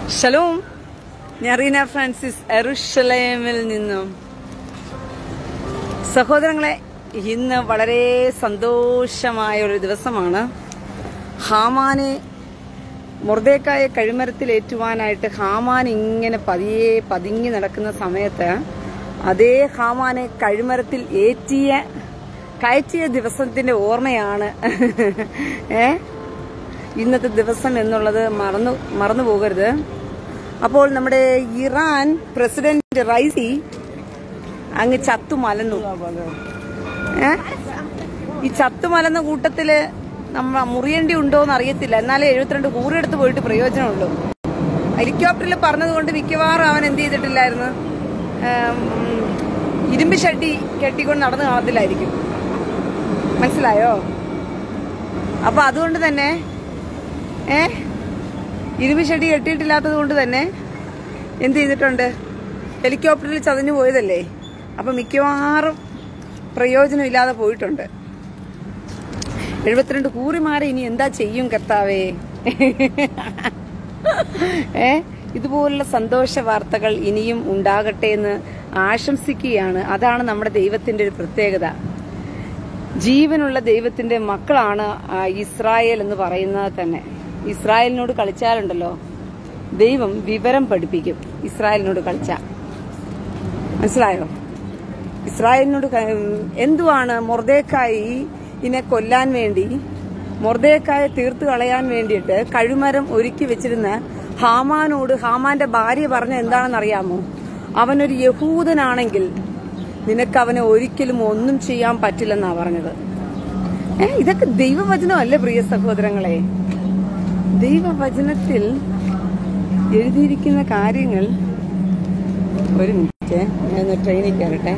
Shalom ഞാൻ Reena Francis എറുഷലേമിൽ നിന്നും സഹോദരങ്ങളെ ഇന്ന് വളരെ സന്തോഷമായ ഒരു ദിവസമാണ് ഹാമാനെ മുർദേക്കായെ കഴിമരത്തിൽ ഏറ്റുവാനായിട്ട് ഹാമാൻ ഇങ്ങനെ പതിയെ പതുങ്ങി നടക്കുന്ന സമയത്ത് അതേ ഹാമാനെ കഴിമരത്തിൽ ഏറ്റിയ കയറ്റിയ ദിവസത്തിന്റെ ഓർമ്മയാണ് ഏ ഇന്നത്തെ ദിവസം എന്നുള്ളത് മറന്നു മറന്നു പോകരുത് അപ്പോൾ നമ്മുടെ ഇറാൻ പ്രസിഡന്റ് റൈസി അങ്ങ് ചത്തുമലന്നു ഏ ഈ ചത്തുമലന്ന കൂട്ടത്തില് നമ്മ മുറിയേണ്ടി ഉണ്ടോന്ന് അറിയത്തില്ല എന്നാലേ എഴുപത്തിരണ്ട് കൂറിയെടുത്ത് പോയിട്ട് പ്രയോജനമുള്ളൂ ഹെലികോപ്റ്ററിൽ പറഞ്ഞതുകൊണ്ട് മിക്കവാറും അവൻ എന്ത് ചെയ്തിട്ടില്ലായിരുന്നു ഏം, ഇരുമ്പ് ഷഡ്ഡി കെട്ടിക്കൊണ്ട് നടന്നു കാണത്തില്ലായിരിക്കും മനസ്സിലായോ അപ്പൊ അതുകൊണ്ട് തന്നെ ഏ ഇരുമ്പ് ഷഡ്ഡി കെട്ടിയിട്ടില്ലാത്തത് കൊണ്ട് തന്നെ എന്ത് ചെയ്തിട്ടുണ്ട് ഹെലികോപ്റ്ററിൽ ചതഞ്ഞു പോയതല്ലേ അപ്പൊ മിക്കവാറും പ്രയോജനമില്ലാതെ പോയിട്ടുണ്ട് എഴുപത്തിരണ്ട് കൂറിമാരെ ഇനി എന്താ ചെയ്യും കർത്താവേ ഏ ഇതുപോലുള്ള സന്തോഷ വാർത്തകൾ ഇനിയും ഉണ്ടാകട്ടെ എന്ന് ആശംസിക്കുകയാണ് അതാണ് നമ്മുടെ ദൈവത്തിന്റെ ഒരു പ്രത്യേകത ജീവനുള്ള ദൈവത്തിന്റെ മക്കളാണ് ആ, ഇസ്രായേൽ എന്ന് പറയുന്നത് തന്നെ ഇസ്രായേലിനോട് കളിച്ചാലുണ്ടല്ലോ ദൈവം വിവരം പഠിപ്പിക്കും ഇസ്രായേലിനോട് കളിച്ചാൽ മനസ്സിലായോ ഇസ്രായേലിനോട് ക- എന്തുവാണ് മൊർദേക്കായി ഇതിനെ കൊല്ലാൻ വേണ്ടി മൊർദേക്കായെ തീർത്തു കളയാൻ വേണ്ടിയിട്ട് കഴുമരം ഒരുക്കി വെച്ചിരുന്ന ഹാമാനോട് ഹാമാന്റെ ഭാര്യ പറഞ്ഞ എന്താണെന്ന് അറിയാമോ അവനൊരു യഹൂദനാണെങ്കിൽ നിനക്ക് അവനെ ഒരിക്കലും ഒന്നും ചെയ്യാൻ പറ്റില്ലെന്നാ പറഞ്ഞത് ഏ ഇതൊക്കെ ദൈവവചനമല്ലേ പ്രിയ സഹോദരങ്ങളെ ദൈവവചനത്തിൽ എഴുതിയിരിക്കുന്ന കാര്യങ്ങൾ ഒരു മിനിറ്റ് ഞാൻ ട്രെയിനിൽ കയറട്ടെ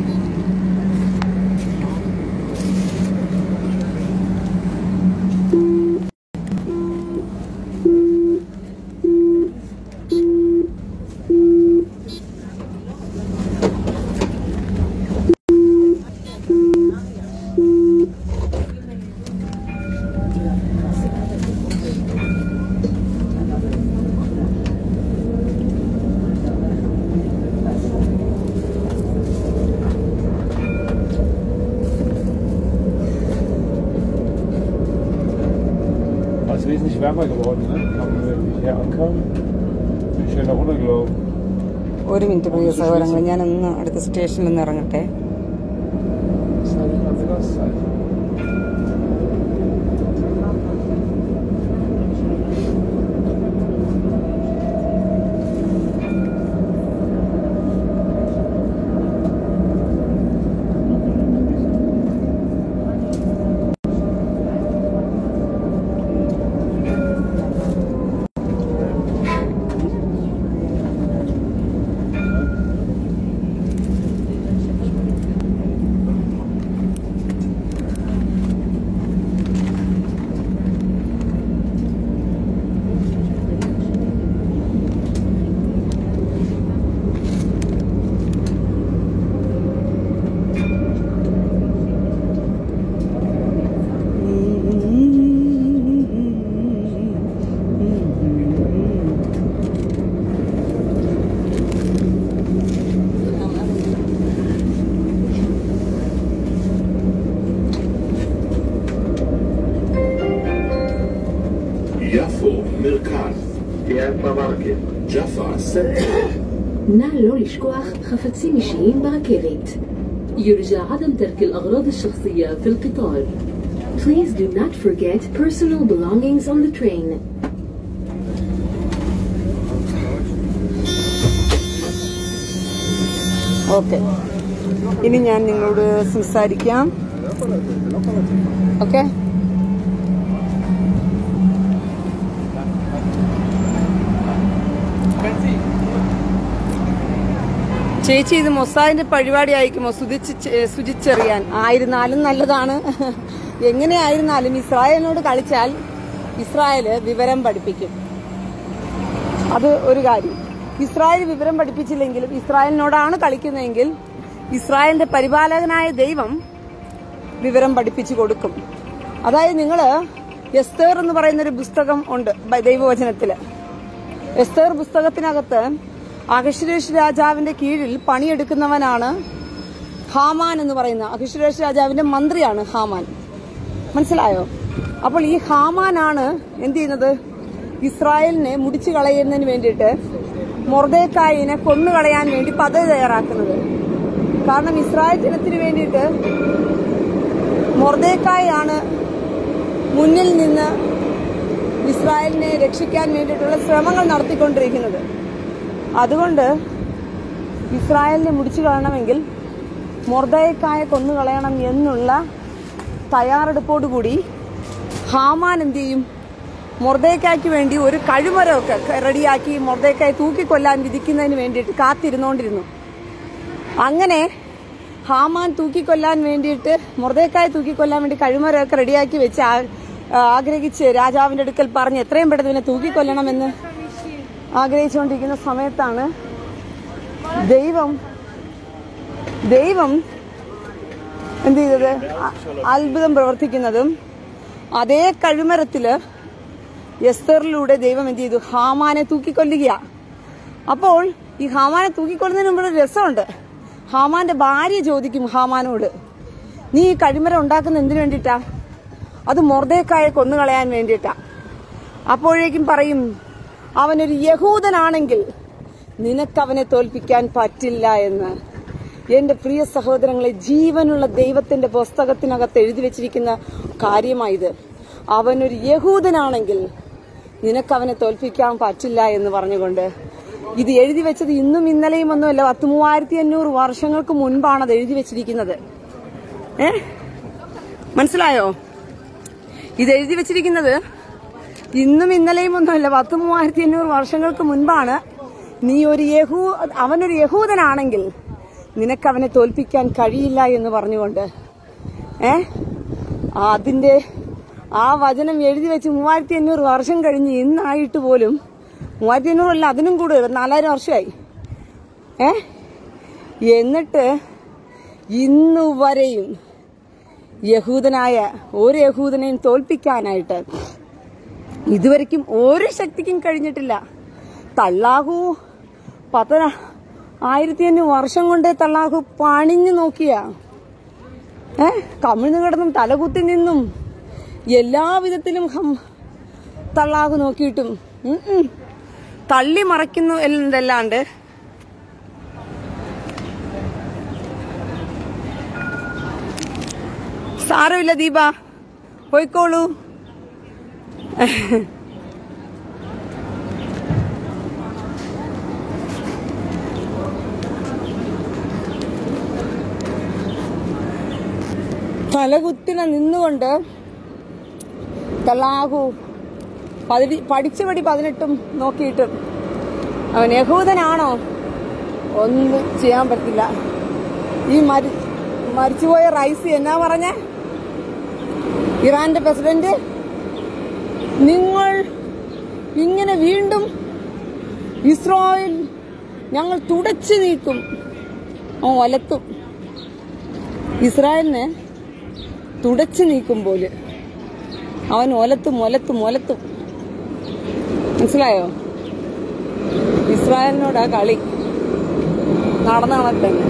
Also wesentlich wärmer geworden, ne? Haben wir hier ankamen. Schön da runtergelaufen. ഒരു മിനിറ്റ് പ്രിയ സഹോദരങ്ങൾ ഞാനൊന്ന് അടുത്ത സ്റ്റേഷനിൽ നിന്ന് ഇറങ്ങട്ടെ Ist halt nicht mal Mittagszeit. יפו, מרכז. ג'פה, סנטר. נא לא לשכוח חפצים אישיים ברכבת. يرجى عدم ترك الأغراض الشخصية في القطار. Please do not forget personal belongings on the train. Okay ഇനി ഞാൻ നിങ്ങളോട് സംസാരിക്കാം ഓക്കെ ചേച്ചി ഇത് മൊസാദിന്റെ പരിപാടി അയക്കുമോ സുതിച്ച് ശുചിച്ചെറിയാൻ ആയിരുന്നാലും നല്ലതാണ് എങ്ങനെയായിരുന്നാലും ഇസ്രായേലിനോട് കളിച്ചാൽ ഇസ്രായേല് വിവരം പഠിപ്പിക്കും അത് ഒരു കാര്യം ഇസ്രായേൽ വിവരം പഠിപ്പിച്ചില്ലെങ്കിലും ഇസ്രായേലിനോടാണ് കളിക്കുന്നതെങ്കിൽ ഇസ്രായേലിന്റെ പരിപാലകനായ ദൈവം വിവരം പഠിപ്പിച്ചു കൊടുക്കും അതായത് നിങ്ങള് എസ്തേർ എന്ന് പറയുന്ന ഒരു പുസ്തകം ഉണ്ട് ബൈ- ദൈവവചനത്തില് എസ്തേർ പുസ്തകത്തിനകത്ത് അഹശ്വരേഷ് രാജാവിന്റെ കീഴിൽ പണിയെടുക്കുന്നവനാണ് ഹാമാൻ എന്ന് പറയുന്ന അഹശ്വരേഷ് രാജാവിന്റെ മന്ത്രിയാണ് ഹാമാൻ മനസ്സിലായോ അപ്പോൾ ഈ ഹാമാനാണ് എന്ത് ചെയ്യുന്നത് ഇസ്രായേലിനെ മുടിച്ചു കളയുന്നതിന് വേണ്ടിയിട്ട് മൊർദേക്കായിനെ കൊന്നുകളയാൻ വേണ്ടി പദ്ധതി തയ്യാറാക്കുന്നത് കാരണം ഇസ്രായേൽ ജനത്തിന് വേണ്ടിയിട്ട് മൊർദേക്കായാണ് മുന്നിൽ നിന്ന് ഇസ്രായേലിനെ രക്ഷിക്കാൻ വേണ്ടിയിട്ടുള്ള ശ്രമങ്ങൾ നടത്തിക്കൊണ്ടിരിക്കുന്നത് അതുകൊണ്ട് ഇസ്രായേലിനെ മുടിച്ചു കളയണമെങ്കിൽ മൊർദയക്കായെ കൊന്നുകളയണം എന്നുള്ള തയ്യാറെടുപ്പോടുകൂടി ഹാമാൻ എന്ത് ചെയ്യും മൊർദേക്കായ്ക്ക് വേണ്ടി ഒരു കഴിമരമൊക്കെ റെഡിയാക്കി മൊർദേക്കായി തൂക്കിക്കൊല്ലാൻ വിധിക്കുന്നതിന് വേണ്ടിയിട്ട് കാത്തിരുന്നുകൊണ്ടിരുന്നു അങ്ങനെ ഹാമാൻ തൂക്കിക്കൊല്ലാൻ വേണ്ടിയിട്ട് മൊർദേക്കായെ തൂക്കിക്കൊല്ലാൻ വേണ്ടി കഴിമരമൊക്കെ റെഡിയാക്കി വെച്ച് ആ- ആഗ്രഹിച്ച് രാജാവിന്റെ അടുക്കൽ പറഞ്ഞ് എത്രയും പെട്ടെന്ന് ഇവനെ തൂക്കിക്കൊല്ലണമെന്ന് ആഗ്രഹിച്ചുകൊണ്ടിരിക്കുന്ന സമയത്താണ് ദൈവം ദൈവം എന്ത് ചെയ്തത് അ- അത്ഭുതം പ്രവർത്തിക്കുന്നതും അതേ കഴിമരത്തില് എസ്തറിലൂടെ ദൈവം എന്ത് ചെയ്തു ഹാമാനെ തൂക്കിക്കൊല്ലുക അപ്പോൾ ഈ ഹാമാനെ തൂക്കിക്കൊല്ലുന്നതിന് മുമ്പ് ഒരു രസമുണ്ട് ഹാമാന്റെ ഭാര്യ ചോദിക്കും ഹാമാനോട് നീ ഈ കഴിമരം ഉണ്ടാക്കുന്ന എന്തിനു വേണ്ടിയിട്ടാ അത് മൊർദേക്കായെ കൊന്നുകളയാൻ വേണ്ടിയിട്ടാ അപ്പോഴേക്കും പറയും അവനൊരു യഹൂദനാണെങ്കിൽ നിനക്കവനെ തോൽപ്പിക്കാൻ പറ്റില്ല എന്ന് എന്റെ പ്രിയ സഹോദരങ്ങളെ ജീവനുള്ള ദൈവത്തിന്റെ പുസ്തകത്തിനകത്ത് എഴുതി വെച്ചിരിക്കുന്ന കാര്യമായത് അവനൊരു യഹൂദനാണെങ്കിൽ നിനക്കവനെ തോൽപ്പിക്കാൻ പറ്റില്ല എന്ന് പറഞ്ഞുകൊണ്ട് ഇത് എഴുതി വെച്ചത് ഇന്നും ഇന്നലെയും ഒന്നുമല്ല പത്ത് മൂവായിരത്തി അഞ്ഞൂറ് വർഷങ്ങൾക്ക് മുൻപാണ് അത് എഴുതി വെച്ചിരിക്കുന്നത് ഏ മനസ്സിലായോ ഇത് എഴുതി വെച്ചിരിക്കുന്നത് ഇന്നും ഇന്നലെയും ഒന്നുമല്ല പത്ത് മൂവായിരത്തി അഞ്ഞൂറ് വർഷങ്ങൾക്ക് മുൻപാണ് നീ ഒരു യഹൂ അവനൊരു യഹൂദനാണെങ്കിൽ നിനക്ക് അവനെ തോൽപ്പിക്കാൻ കഴിയില്ല എന്ന് പറഞ്ഞുകൊണ്ട് ഏ അതിന്റെ ആ വചനം എഴുതി വെച്ച് മൂവായിരത്തി അഞ്ഞൂറ് വർഷം കഴിഞ്ഞ് ഇന്നായിട്ട് പോലും മൂവായിരത്തി അഞ്ഞൂറല്ല അതിനും കൂടുതൽ നാലായിരം വർഷമായി ഏ എന്നിട്ട് ഇന്നു വരെയും യഹൂദനായ ഒരു യഹൂദനെയും തോൽപ്പിക്കാനായിട്ട് ഇതുവരെക്കും ഒരു ശക്തിക്കും കഴിഞ്ഞിട്ടില്ല തള്ളാഹു പത്തന ആയിരത്തി അഞ്ഞൂറ് വർഷം കൊണ്ടേ തള്ളാഹു പണിഞ്ഞു നോക്കിയ ഏ കമിഴ്ന്നു കിടന്നും തലകുത്തി നിന്നും എല്ലാവിധത്തിലും ഹം തള്ളാഹു നോക്കിയിട്ടും ഉം ഉം, തള്ളി മറയ്ക്കുന്നു എന്നല്ലാണ്ട് സാരമില്ല ദീപ പോയിക്കോളൂ തലകുത്തിന നിന്നുകൊണ്ട് തലാഹു പതി പഠിച്ചപടി പതിനെട്ടും നോക്കിയിട്ടും അവൻ യഹൂദനാണോ ഒന്നും ചെയ്യാൻ പറ്റില്ല ഈ മരി മരിച്ചുപോയ റൈസി എന്നാ പറഞ്ഞേ ഇറാന്റെ പ്രസിഡന്റ് നിങ്ങൾ ഇങ്ങനെ വീണ്ടും ഇസ്രായേൽ ഞങ്ങൾ തുടച്ചു നീക്കും അവൻ ഒലത്തും ഇസ്രായേലിനെ തുടച്ചു നീക്കും പോലെ അവൻ ഒലത്തും ഒലത്തും ഒലത്തും മനസ്സിലായോ ഇസ്രായേലിനോടാ കളി നടന്ന കണക്ക് തന്നെ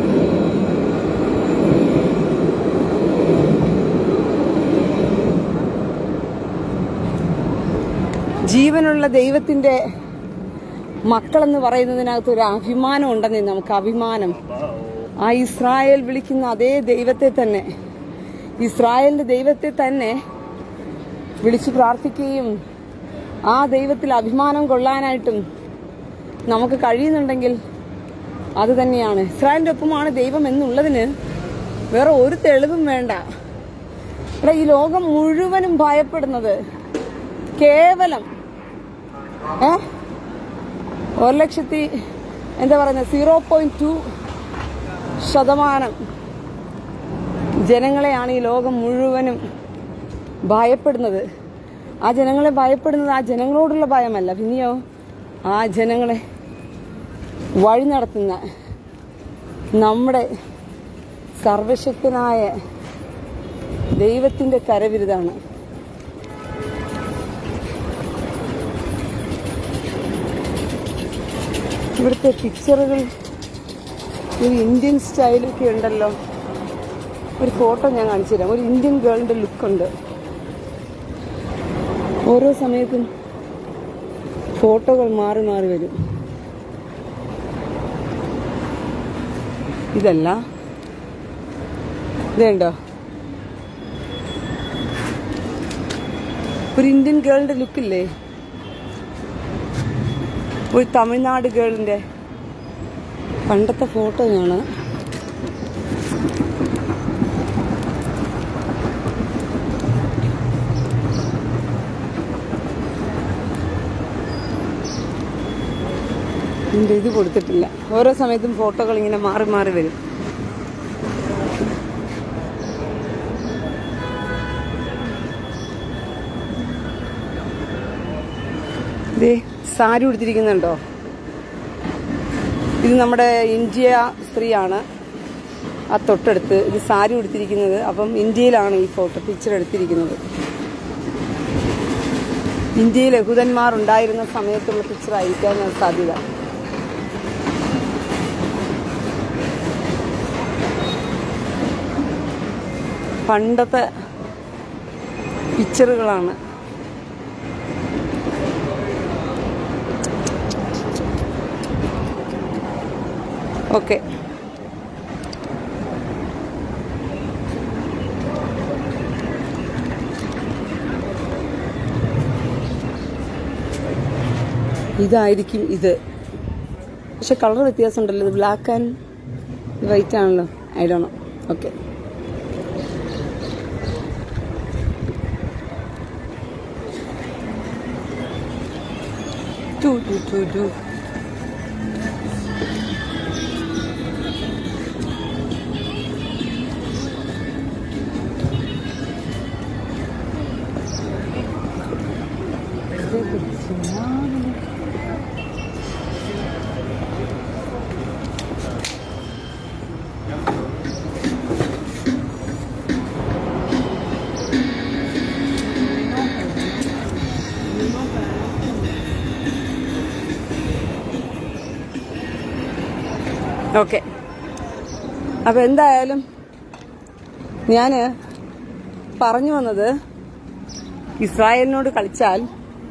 ജീവനുള്ള ദൈവത്തിന്റെ മക്കളെന്ന് പറയുന്നതിനകത്ത് ഒരു അഭിമാനം ഉണ്ടെന്നേ നമുക്ക് അഭിമാനം ആ ഇസ്രായേൽ വിളിക്കുന്ന അതേ ദൈവത്തെ തന്നെ ഇസ്രായേലിന്റെ ദൈവത്തെ തന്നെ വിളിച്ചു പ്രാർത്ഥിക്കുകയും ആ ദൈവത്തിൽ അഭിമാനം കൊള്ളാനായിട്ടും നമുക്ക് കഴിയുന്നുണ്ടെങ്കിൽ അത് തന്നെയാണ് ഇസ്രായേലിന്റെ ഒപ്പമാണ് ദൈവം എന്നുള്ളതിന് വേറെ ഒരു തെളിവും വേണ്ട ഇവിടെ ഈ ലോകം മുഴുവനും ഭയപ്പെടുന്നത് കേവലം ഏ ഒരു ലക്ഷത്തി എന്താ പറയുന്നത് സീറോ പോയിന്റ് ടു ശതമാനം ജനങ്ങളെയാണ് ഈ ലോകം മുഴുവനും ഭയപ്പെടുന്നത് ആ ജനങ്ങളെ ഭയപ്പെടുന്നത് ആ ജനങ്ങളോടുള്ള ഭയമല്ല പിന്നെയോ ആ ജനങ്ങളെ വഴി നടത്തുന്ന നമ്മുടെ സർവശക്തനായ ദൈവത്തിന്റെ കരവിരുതാണ് ഇവിടുത്തെ പിക്ചറുകൾ ഒരു ഇന്ത്യൻ സ്റ്റൈലൊക്കെ ഉണ്ടല്ലോ ഒരു ഫോട്ടോ ഞാൻ കാണിച്ചു തരാം ഒരു ഇന്ത്യൻ ഗേളിന്റെ ലുക്കുണ്ട് ഓരോ സമയത്തും ഫോട്ടോകൾ മാറി മാറി വരും ഇതല്ല ഇതുണ്ടോ ഒരു ഇന്ത്യൻ ഗേളിന്റെ ലുക്കില്ലേ ഒരു തമിഴ്നാട് ഗേളിന്റെ പണ്ടത്തെ ഫോട്ടോയാണ് ഇതിന്റെ ഇത് കൊടുത്തിട്ടില്ല ഓരോ സമയത്തും ഫോട്ടോകൾ ഇങ്ങനെ മാറി മാറി വരും ദേ സാരി ഉടുത്തിരിക്കുന്നുണ്ടോ ഇത് നമ്മുടെ ഇന്ത്യ സ്ത്രീയാണ് ആ തൊട്ടടുത്ത് ഇത് സാരി ഉടുത്തിരിക്കുന്നത് അപ്പം ഇന്ത്യയിലാണ് ഈ ഫോട്ടോ പിക്ചർ എടുത്തിരിക്കുന്നത് ഇന്ത്യയിൽ യഹൂദന്മാർ ഉണ്ടായിരുന്ന സമയത്തുള്ള പിക്ചർ ആയിരിക്കാൻ സാധ്യത പണ്ടത്തെ പിക്ചറുകളാണ് ഓക്കെ ഇതായിരിക്കും ഇത് പക്ഷെ കളർ വ്യത്യാസമുണ്ടല്ലോ ഇത് ബ്ലാക്ക് ആൻഡ് വൈറ്റ് ആണല്ലോ I dunno okay two two two two okay അപ്പൊ എന്തായാലും ഞാന് പറഞ്ഞു വന്നത് ഇസ്രായേലിനോട് കളിച്ചാൽ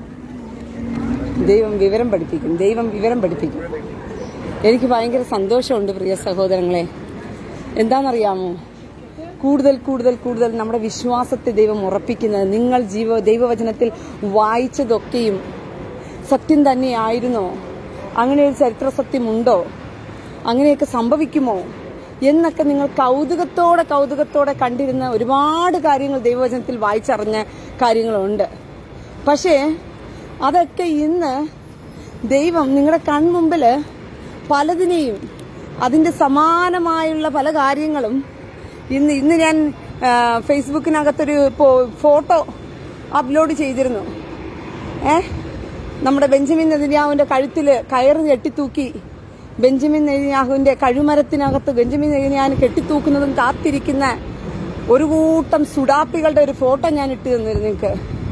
ദൈവം വിവരം പഠിപ്പിക്കും ദൈവം വിവരം പഠിപ്പിക്കും എനിക്ക് ഭയങ്കര സന്തോഷമുണ്ട് പ്രിയ സഹോദരങ്ങളെ എന്താണെന്നറിയാമോ കൂടുതൽ കൂടുതൽ കൂടുതൽ നമ്മുടെ വിശ്വാസത്തെ ദൈവം ഉറപ്പിക്കുന്നത് നിങ്ങൾ ജീവ ദൈവവചനത്തിൽ വായിച്ചതൊക്കെയും സത്യം തന്നെയായിരുന്നോ അങ്ങനെ ഒരു ചരിത്ര സത്യമുണ്ടോ അങ്ങനെയൊക്കെ സംഭവിക്കുമോ എന്നൊക്കെ നിങ്ങൾ കൗതുകത്തോടെ കൗതുകത്തോടെ കണ്ടിരുന്ന ഒരുപാട് കാര്യങ്ങൾ ദൈവവചനത്തിൽ വായിച്ചറിഞ്ഞ കാര്യങ്ങളുണ്ട് പക്ഷേ അതൊക്കെ ഇന്ന് ദൈവം നിങ്ങളുടെ കൺമുമ്പിൽ പലതിനെയും അതിന്റെ സമാനമായുള്ള പല കാര്യങ്ങളും ഇന്ന് ഇന്ന് ഞാൻ ആ, ഫേസ്ബുക്കിനകത്തൊരു പോ- ഫോട്ടോ അപ്ലോഡ് ചെയ്തിരുന്നു ഏ നമ്മുടെ ബെഞ്ചമിൻ നെതിന്യാഹുവിന്റെ കഴുത്തിൽ കയറ് കെട്ടിത്തൂക്കി ബെഞ്ചമിൻ നെതിന്യാഹുവിന്റെ കഴുമരത്തിനകത്ത് ബെഞ്ചമിൻ നെതിന്യാഹുവിനെ കെട്ടിത്തൂക്കുന്നതും കാത്തിരിക്കുന്ന ഒരു കൂട്ടം സുഡാപ്പികളുടെ ഒരു ഫോട്ടോ ഞാൻ ഇട്ട് തന്നിരുന്നു നിങ്ങൾക്ക്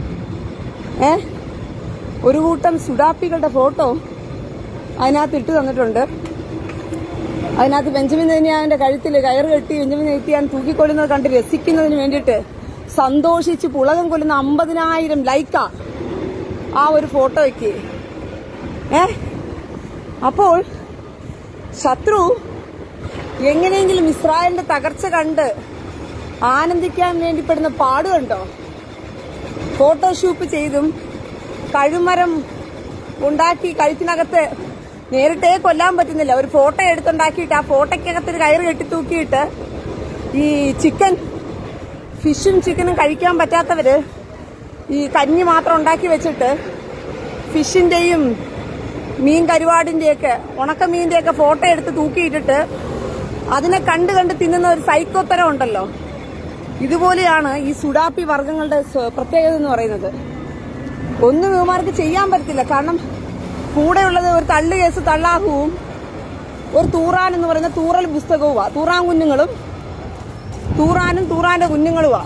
ഏ ഒരു കൂട്ടം സുഡാപ്പികളുടെ ഫോട്ടോ അതിനകത്ത് ഇട്ട് തന്നിട്ടുണ്ട് അതിനകത്ത് ബെഞ്ചമിൻ നെതിന്യാഹുവിന്റെ കഴുത്തിൽ കയറ് കെട്ടി ബെഞ്ചമിൻ നെയ്ത്തിയാൻ തൂക്കിക്കൊള്ളുന്നത് കണ്ട് രസിക്കുന്നതിന് വേണ്ടിയിട്ട് സന്തോഷിച്ച് പുളകം കൊല്ലുന്ന അമ്പതിനായിരം ലൈക്ക ആ ഒരു ഫോട്ടോയ്ക്ക് ഏ അപ്പോൾ ശത്രു എങ്ങനെയെങ്കിലും ഇസ്രായേലിന്റെ തകർച്ച കണ്ട് ആനന്ദിക്കാൻ വേണ്ടിപ്പെടുന്ന പാട് കണ്ടോ ഫോട്ടോഷൂട്ട് ചെയ്തും കഴുമരം ഉണ്ടാക്കി കഴുത്തിനകത്ത് നേരിട്ടേ കൊല്ലാൻ പറ്റുന്നില്ല ഒരു ഫോട്ടോ എടുത്തുണ്ടാക്കിയിട്ട് ആ ഫോട്ടോയ്ക്കകത്ത് ഒരു കയറ് കെട്ടി തൂക്കിയിട്ട് ഈ ചിക്കൻ ഫിഷും ചിക്കനും കഴിക്കാൻ പറ്റാത്തവര് ഈ കഞ്ഞി മാത്രം ഉണ്ടാക്കി വെച്ചിട്ട് ഫിഷിന്റെയും മീൻ കരുവാടിന്റെയൊക്കെ ഉണക്കമീന്റെയൊക്കെ ഫോട്ടോ എടുത്ത് തൂക്കിയിട്ടിട്ട് അതിനെ കണ്ട് കണ്ട് തിന്നുന്ന ഒരു സൈക്കോത്തരം ഉണ്ടല്ലോ ഇതുപോലെയാണ് ഈ സുഡാപ്പി വർഗങ്ങളുടെ സ്വ- പ്രത്യേകത എന്ന് പറയുന്നത് ഒന്നും ഇവമാർക്ക് ചെയ്യാൻ പറ്റത്തില്ല കാരണം കൂടെയുള്ളത് ഒരു തള്ളു കേസ് തള്ളാഹുവും ഒരു തൂറാൻ എന്ന് പറയുന്ന തൂറൽ പുസ്തകവുമാ തൂറാൻ കുഞ്ഞുങ്ങളും തൂറാനും തൂറാന്റെ കുഞ്ഞുങ്ങളുമാ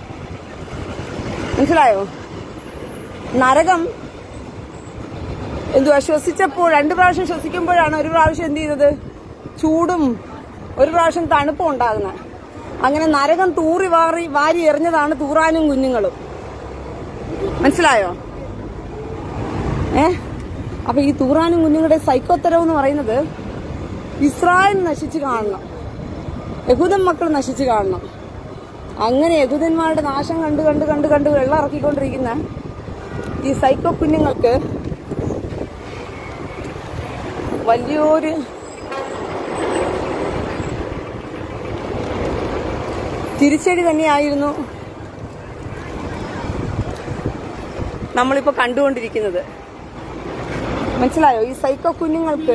മനസ്സിലായോ നരകം എന്തുവാ ശ്വസിച്ചപ്പോൾ രണ്ട് പ്രാവശ്യം ശ്വസിക്കുമ്പോഴാണ് ഒരു പ്രാവശ്യം എന്ത് ചെയ്യുന്നത് ചൂടും ഒരു പ്രാവശ്യം തണുപ്പും ഉണ്ടാകുന്നത് അങ്ങനെ നരകം തൂറി വാറി വാരി എറിഞ്ഞതാണ് തൂറാനും കുഞ്ഞുങ്ങളും മനസ്സിലായോ ഏ അപ്പൊ ഈ തൂറാനും കുഞ്ഞുങ്ങളുടെ സൈക്കോത്തരം എന്ന് പറയുന്നത് ഇസ്രായേൽ നശിച്ചു കാണണം യഹൂദൻ മക്കൾ നശിച്ചു കാണണം അങ്ങനെ യഹൂദന്മാരുടെ നാശം കണ്ട് കണ്ട് കണ്ട് കണ്ട് വെള്ളം ഇറക്കിക്കൊണ്ടിരിക്കുന്ന ഈ സൈക്കോ കുഞ്ഞുങ്ങൾക്ക് വലിയൊരു തിരിച്ചടി തന്നെയായിരുന്നു നമ്മളിപ്പോ കണ്ടുകൊണ്ടിരിക്കുന്നത് മനസ്സിലായോ ഈ സൈക്കോ കുഞ്ഞുങ്ങൾക്ക്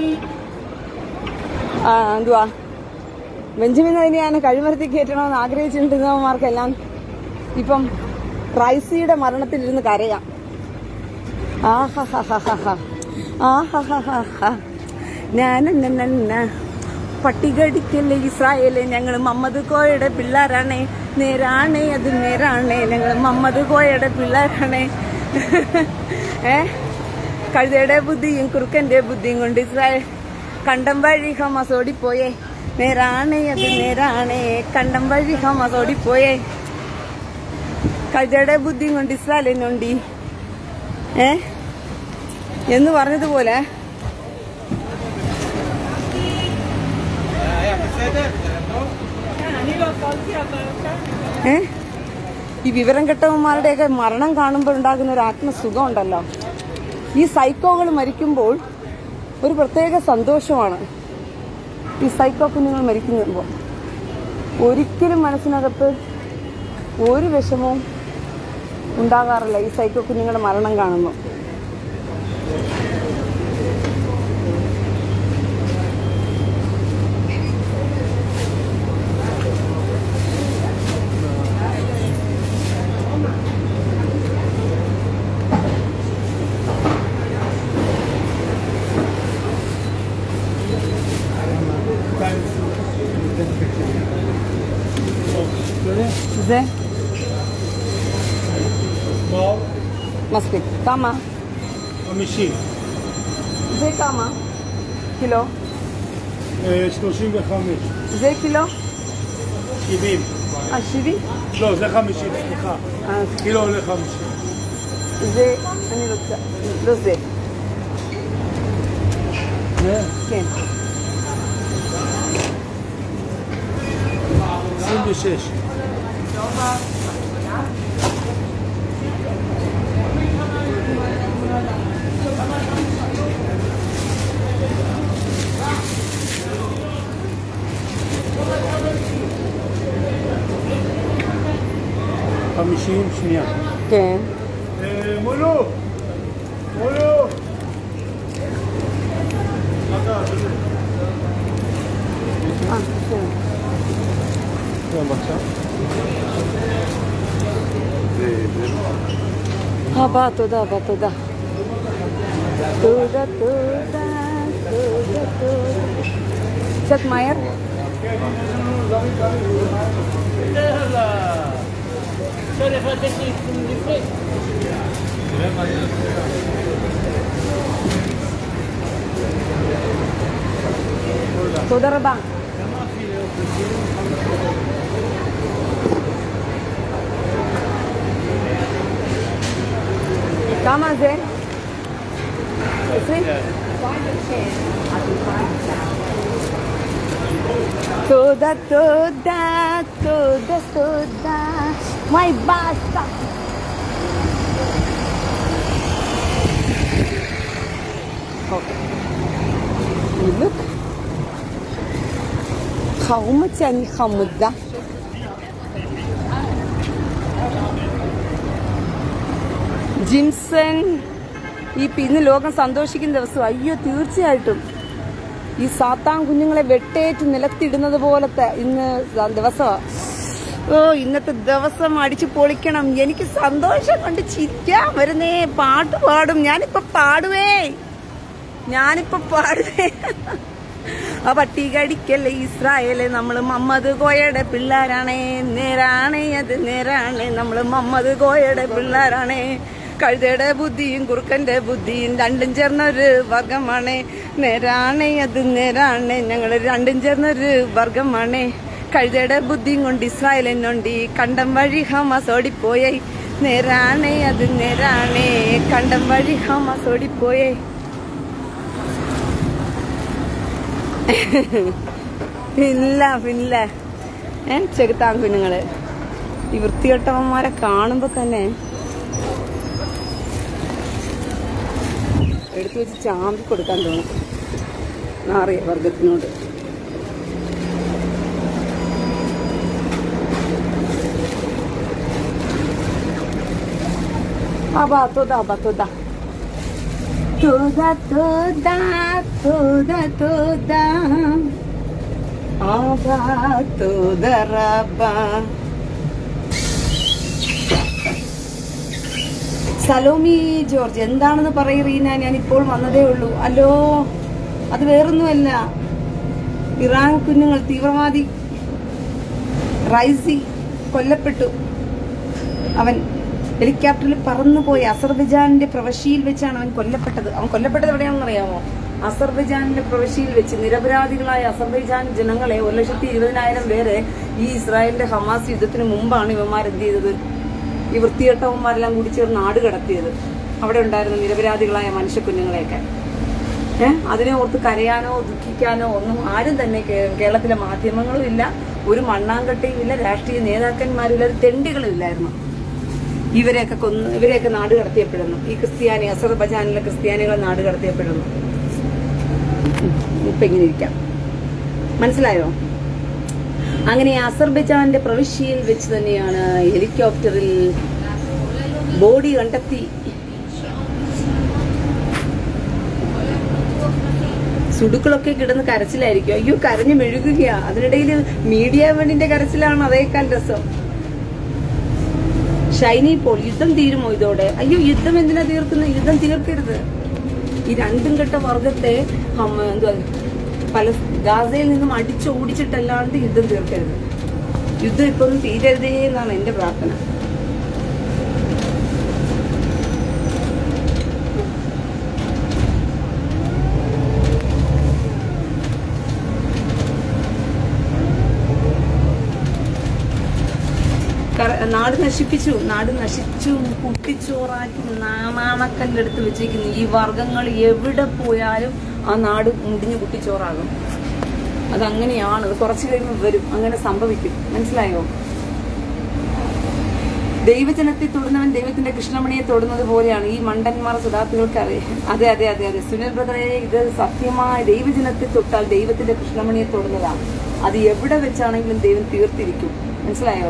ആ, എന്തുവാ ബെഞ്ചമിൻ തന്നെയാണ് കഴിമരത്തിൽ കയറ്റണമെന്ന് ആഗ്രഹിച്ചിട്ടുന്നവന്മാർക്കെല്ലാം ഇപ്പം റൈസിയുടെ മരണത്തിലിരുന്ന് കരയാം ആഹാഹാഹാഹാ. ആഹാഹാഹാഹാ. ഞാനെന്നന്ന പട്ടികടിക്കല്ലേ ഇസ്രായേലെ ഞങ്ങൾ മമ്മദ് കോയയുടെ പിള്ളേരാണേ നേരാണേ അത് നേരാണേ ഞങ്ങൾ മമ്മദ് കോയയുടെ പിള്ളേരാണേ ഏ കഴുതയുടെ ബുദ്ധിയും കുറുക്കന്റെ ബുദ്ധിയും കൊണ്ട് ഇസ്രായേൽ കണ്ടം വഴി ഹമാസ് ഓടിപ്പോയേ നേരാണേ അത് നേരാണേ കണ്ടം വഴി ഹമാസ് ഓടിപ്പോയേ കഴുതയുടെ ബുദ്ധിയും കൊണ്ട് ഇസ്രായേലിനുണ്ടി ഏ എന്ന് പറഞ്ഞതുപോലെ ഏ ഈ വിവരം കെട്ടവന്മാരുടെയൊക്കെ മരണം കാണുമ്പോൾ ഉണ്ടാകുന്ന ഒരു ആത്മസുഖം ഉണ്ടല്ലോ ഈ സൈക്കോകൾ മരിക്കുമ്പോൾ ഒരു പ്രത്യേക സന്തോഷമാണ് ഈ സൈക്കോ കുഞ്ഞുങ്ങൾ മരിക്കുമ്പോൾ ഒരിക്കലും മനസ്സിനകത്ത് ഒരു വിഷമവും ഉണ്ടാകാറില്ല ഈ സൈക്കോ കുഞ്ഞുങ്ങളുടെ മരണം കാണുമ്പോൾ זה מה? מספיק. כמה? 50. זה כמה? קילו. אה, 35. זה קילו? 70. אה, 70? לא, זה 50, סליחה. אה, קילו עולה 50. זה, אני רוצה, לא זה. זה? כן. 26. חמישים שנייה. כן. אה, מולו! מולו! אה, כן. כן, בבקשה. הבא, תודה, הבא, תודה. תודה, תודה, תודה, תודה. קצת מהר? תודה רבה. כמה זה? עשרים? תודה, תודה, תודה, תודה. מאי באסה. look. חרומתי אני חמודה. ജിംസൺ ഈ ഇന്ന് ലോകം സന്തോഷിക്കുന്ന ദിവസം അയ്യോ തീർച്ചയായിട്ടും ഈ സാത്താൻ കുഞ്ഞുങ്ങളെ വെട്ടേറ്റ് നിലത്തിടുന്നത് പോലത്തെ ഇന്ന് ദിവസമാ ഓ ഇന്നത്തെ ദിവസം അടിച്ചു പൊളിക്കണം എനിക്ക് സന്തോഷം കൊണ്ട് ചിരിക്കാൻ വരുന്നേ പാട്ട് പാടും ഞാനിപ്പോ പാടുവേ ഞാനിപ്പോ പാടുവേ ആ പട്ടികടിക്കല്ലേ ഇസ്രായേല് നമ്മള് മമ്മദ് കോയയുടെ പിള്ളേരാണേ നേരാണേ അത് നേരാണേ നമ്മള് മമ്മദ് കോയയുടെ പിള്ളേരാണേ കഴുതയുടെ ബുദ്ധിയും കുറുക്കന്റെ ബുദ്ധിയും രണ്ടും ചേർന്നൊരു വർഗമാണ് നേരാണേ അത് നേരാണേ ഞങ്ങൾ രണ്ടും ചേർന്നൊരു വർഗമാണ് കഴുതയുടെ ബുദ്ധിയും കൊണ്ട് ഇസ്രായേൽ എന്നോണ്ടി കണ്ടം വഴി ഹമാസ് ഓടിപ്പോയേ നേരാണേ അത് നേരാണേ കണ്ടം വഴി ഹമാസ് ഓടിപ്പോയേ ഇല്ല പിന്നില്ല ഏ ചെകുത്താൻ കുഞ്ഞുങ്ങള് ഈ വൃത്തികെട്ടവന്മാരെ കാണുമ്പോ തന്നെ എടുത്തു വെച്ച് ചാമ്പി കൊടുക്കാൻ തോന്നും നാറിയ വർഗത്തിനോട് അബാ തോതാ അബാ തോതാ തോതാ തോതാ തോതാ തോതാ അബാ തോതാ റബ്ബാ സലോമി ജോർജ് എന്താണെന്ന് പറയ് റീന ഞാൻ ഇപ്പോൾ വന്നതേ ഉള്ളൂ അല്ലോ അത് വേറൊന്നുമല്ല ഇറാൻ കുഞ്ഞുങ്ങൾ തീവ്രവാദി റൈസി കൊല്ലപ്പെട്ടു അവൻ ഹെലികോപ്റ്ററിൽ പറന്നുപോയി അസർബൈജാനിന്റെ പ്രവശ്യയിൽ വെച്ചാണ് അവൻ കൊല്ലപ്പെട്ടത് അവൻ കൊല്ലപ്പെട്ടത് എവിടെയാണെന്ന് അറിയാമോ അസർബൈജാനിന്റെ പ്രവശ്യയിൽ വെച്ച് നിരപരാധികളായ അസർബൈജാൻ ജനങ്ങളെ ഒരു ലക്ഷത്തി ഇരുപതിനായിരം പേരെ ഈ ഇസ്രായേലിന്റെ ഹമാസ് യുദ്ധത്തിന് മുമ്പാണ് ഇവന്മാർ എന്ത് ചെയ്തത് ഈ വൃത്തികെട്ടവന്മാരെല്ലാം കൂടി ചേർന്ന് നാട് കടത്തിയത് അവിടെ ഉണ്ടായിരുന്ന നിരപരാധികളായ മനുഷ്യ കുഞ്ഞുങ്ങളെയൊക്കെ ഏഹ് അതിനെ ഓർത്ത് കരയാനോ ദുഃഖിക്കാനോ ഒന്നും ആരും തന്നെ കേ- കേരളത്തിലെ മാധ്യമങ്ങളും ഇല്ല ഒരു മണ്ണാങ്കട്ടയും ഇല്ല രാഷ്ട്രീയ നേതാക്കന്മാരും ഇല്ല ഒരു തെണ്ടികളും ഇല്ലായിരുന്നു ഇവരെയൊക്കെ കൊന്ന് ഇവരെയൊക്കെ നാട് കടത്തിയപ്പെടുന്നു ഈ ക്രിസ്ത്യാനി അസർബജാനിലെ ക്രിസ്ത്യാനികളെ നാട് കടത്തിയപ്പെടുന്നു ഇപ്പൊ ഇങ്ങനെ ഇരിക്കാം മനസ്സിലായോ അങ്ങനെ അസർബൈജാന്റെ പ്രവിശ്യയിൽ വെച്ച് തന്നെയാണ് ഹെലികോപ്റ്ററിൽ ബോഡി കണ്ടെത്തി സുടുക്കളൊക്കെ കിടന്ന് കരച്ചിലായിരിക്കും അയ്യോ കരഞ്ഞു മെഴുകുകയാ അതിനിടയിൽ മീഡിയ വേണ്ടിന്റെ കരച്ചിലാണ് അതേക്കാൾ രസം ഷൈനി പോൾ യുദ്ധം തീരുമോ ഇതോടെ അയ്യോ യുദ്ധം എന്തിനാ തീർക്കുന്നത് യുദ്ധം തീർക്കരുത് ഈ രണ്ടും കെട്ട വർഗത്തെ ഹം, എന്തുവാ പല ഗാസയിൽ നിന്നും അടിച്ചോടിച്ചിട്ടല്ലാണ്ട് യുദ്ധം തീർക്കരുത് യുദ്ധം ഇപ്പൊ ഒന്നും തീരരുതേ എന്നാണ് എന്റെ പ്രാർത്ഥന കറ- നാട് നശിപ്പിച്ചു നാട് നശിച്ചു കുട്ടിച്ചോറാക്കി നാമാണക്കല്ലെടുത്ത് വെച്ചിരിക്കുന്നു ഈ വർഗങ്ങൾ എവിടെ പോയാലും ആ നാട് മുടിഞ്ഞു കുട്ടിച്ചോറാകും അതങ്ങനെയാണ് അത് കുറച്ച് കഴിയുമ്പോൾ വരും അങ്ങനെ സംഭവിക്കും മനസ്സിലായോ ദൈവജനത്തെ തൊടുന്നവൻ ദൈവത്തിന്റെ കൃഷ്ണമണിയെ തൊടുന്നത് പോലെയാണ് ഈ മണ്ടന്മാർ സുധാത്തുകൾക്ക് അറിയാം അതെ അതെ അതെ അതെ സുനിൽ ബ്രദറെ ഇത് സത്യമായ ദൈവജനത്തെ തൊട്ടാൽ ദൈവത്തിന്റെ കൃഷ്ണമണിയെ തൊടുന്നതാണ് അത് എവിടെ വെച്ചാണെങ്കിലും ദൈവം തീർത്തിരിക്കും മനസ്സിലായോ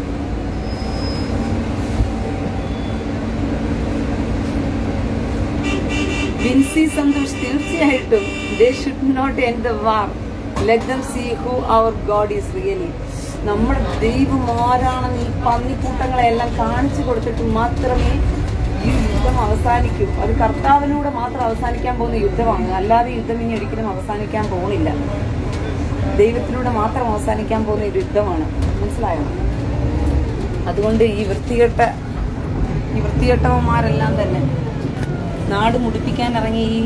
വിൻസി സന്തോഷ് തീർച്ചയായിട്ടും they should not end the war let them see who our God is really നമ്മുടെ ദൈവം ആരാണെന്ന് ഈ പന്നിക്കൂട്ടങ്ങളെ എല്ലാം കാണിച്ചു കൊടുത്തിട്ട് മാത്രമേ ഈ യുദ്ധം അവസാനിക്കൂ അത് കർത്താവിലൂടെ മാത്രം അവസാനിക്കാൻ പോകുന്ന യുദ്ധമാണ് അല്ലാതെ യുദ്ധം ഇനി ഒരിക്കലും അവസാനിക്കാൻ പോകുന്നില്ല ദൈവത്തിലൂടെ മാത്രം അവസാനിക്കാൻ പോകുന്ന ഒരു യുദ്ധമാണ് മനസ്സിലായോ അതുകൊണ്ട് ഈ വൃത്തികെട്ട ഈ വൃത്തികെട്ടവന്മാരെല്ലാം തന്നെ നാട് മുടിപ്പിക്കാൻ ഇറങ്ങി ഈ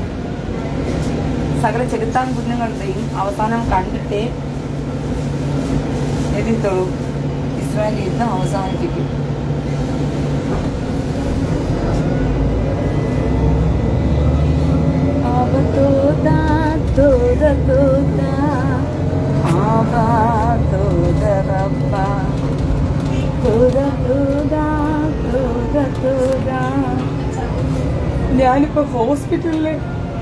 സകല ചെകുത്താൻ കുഞ്ഞുങ്ങളുടെയും അവസാനം കണ്ടിട്ടേ എതിർത്തുള്ളൂ ഇസ്രായേൽ യുദ്ധം അവസാനിപ്പിക്കും Aba toda, toda, toda. Aba toda, Rabba. Toda, toda, toda, toda. ഞാനിപ്പോ ഹോസ്പിറ്റലില്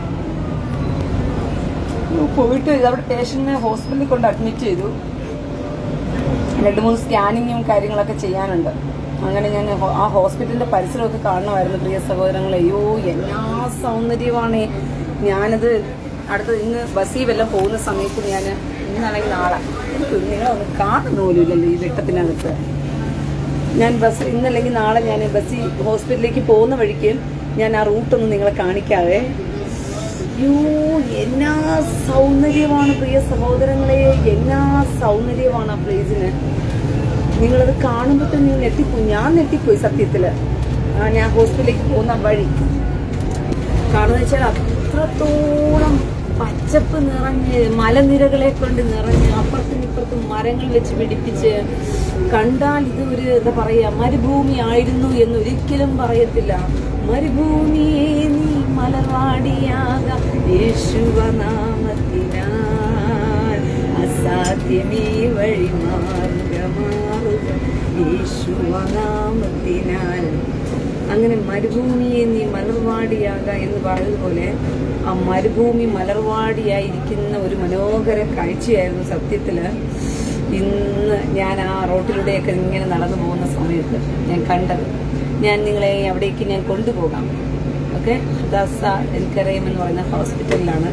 പോയിട്ട് അവിടെ പേഷ്യന്റിനെ ഹോസ്പിറ്റലിൽ കൊണ്ട് അഡ്മിറ്റ് ചെയ്തു രണ്ട് മൂന്ന് സ്കാനിങ്ങും കാര്യങ്ങളൊക്കെ ചെയ്യാനുണ്ട് അങ്ങനെ ഞാൻ ഹോ- ആ ഹോസ്പിറ്റലിന്റെ പരിസരമൊക്കെ കാണണമായിരുന്നു പ്രിയ സഹോദരങ്ങളെ അയ്യോ എന്നാ സൗന്ദര്യമാണ് ഞാനത് അടുത്ത് ഇന്ന് ബസ്സിൽ വല്ലതും പോകുന്ന സമയത്ത് ഞാൻ ഇന്നാണെങ്കിൽ നാളെ എനിക്ക് നിങ്ങളൊന്നും കാണുന്ന പോലും ഇല്ലല്ലോ ഈ വെട്ടത്തിനകത്ത് ഞാൻ ബസ് ഇന്നല്ലെങ്കിൽ നാളെ ഞാൻ ബസ്സിൽ ഹോസ്പിറ്റലിലേക്ക് പോകുന്ന വഴിക്ക് ഞാൻ ആ റൂട്ടൊന്ന് നിങ്ങളെ കാണിക്കാവേ അയ്യോ എന്നാ സൗന്ദര്യമാണ് പ്രിയ സഹോദരങ്ങളെ എന്നാ സൗന്ദര്യമാണ് ആ പ്ലേസിന് നിങ്ങളത് കാണുമ്പോൾ തന്നെ നിങ്ങൾ നെട്ടിപ്പോയി ഞാൻ നെട്ടിപ്പോയി സത്യത്തില് ആ, ഞാൻ ഹോസ്പിറ്റലിലേക്ക് പോകുന്ന വഴി കാരണം വെച്ചാൽ അത്രത്തോളം പച്ചപ്പ് നിറഞ്ഞ് മലനിരകളെ കൊണ്ട് നിറഞ്ഞ് അപ്പുറത്തും ഇപ്പുറത്തും മരങ്ങൾ വെച്ച് പിടിപ്പിച്ച് കണ്ടാൽ ഇത് ഒരു എന്താ പറയാ മരുഭൂമി ആയിരുന്നു എന്ന് ഒരിക്കലും പറയത്തില്ല മരുഭൂമിയെ നീ മലർവാടിയാകാം യേശുവനാമത്തിനാൽ അസാധ്യമേ വഴി മാറുക മാറുക യേശുവനാമത്തിനാൽ അങ്ങനെ മരുഭൂമിയെ നീ മലർവാടിയാക എന്ന് പറഞ്ഞതുപോലെ ആ മരുഭൂമി മലർവാടിയായിരിക്കുന്ന ഒരു മനോഹര കാഴ്ചയായിരുന്നു സത്യത്തില് ഇന്ന് ഞാൻ ആ റോട്ടിലൂടെയൊക്കെ ഇങ്ങനെ നടന്നു പോകുന്ന സമയത്ത് ഞാൻ കണ്ടത് ഞാൻ നിങ്ങളെ അവിടേക്ക് ഞാൻ കൊണ്ടുപോകാം ഓക്കെ ദാസ എനിക്കറിയാം എന്ന് പറയുന്ന ഹോസ്പിറ്റലിലാണ്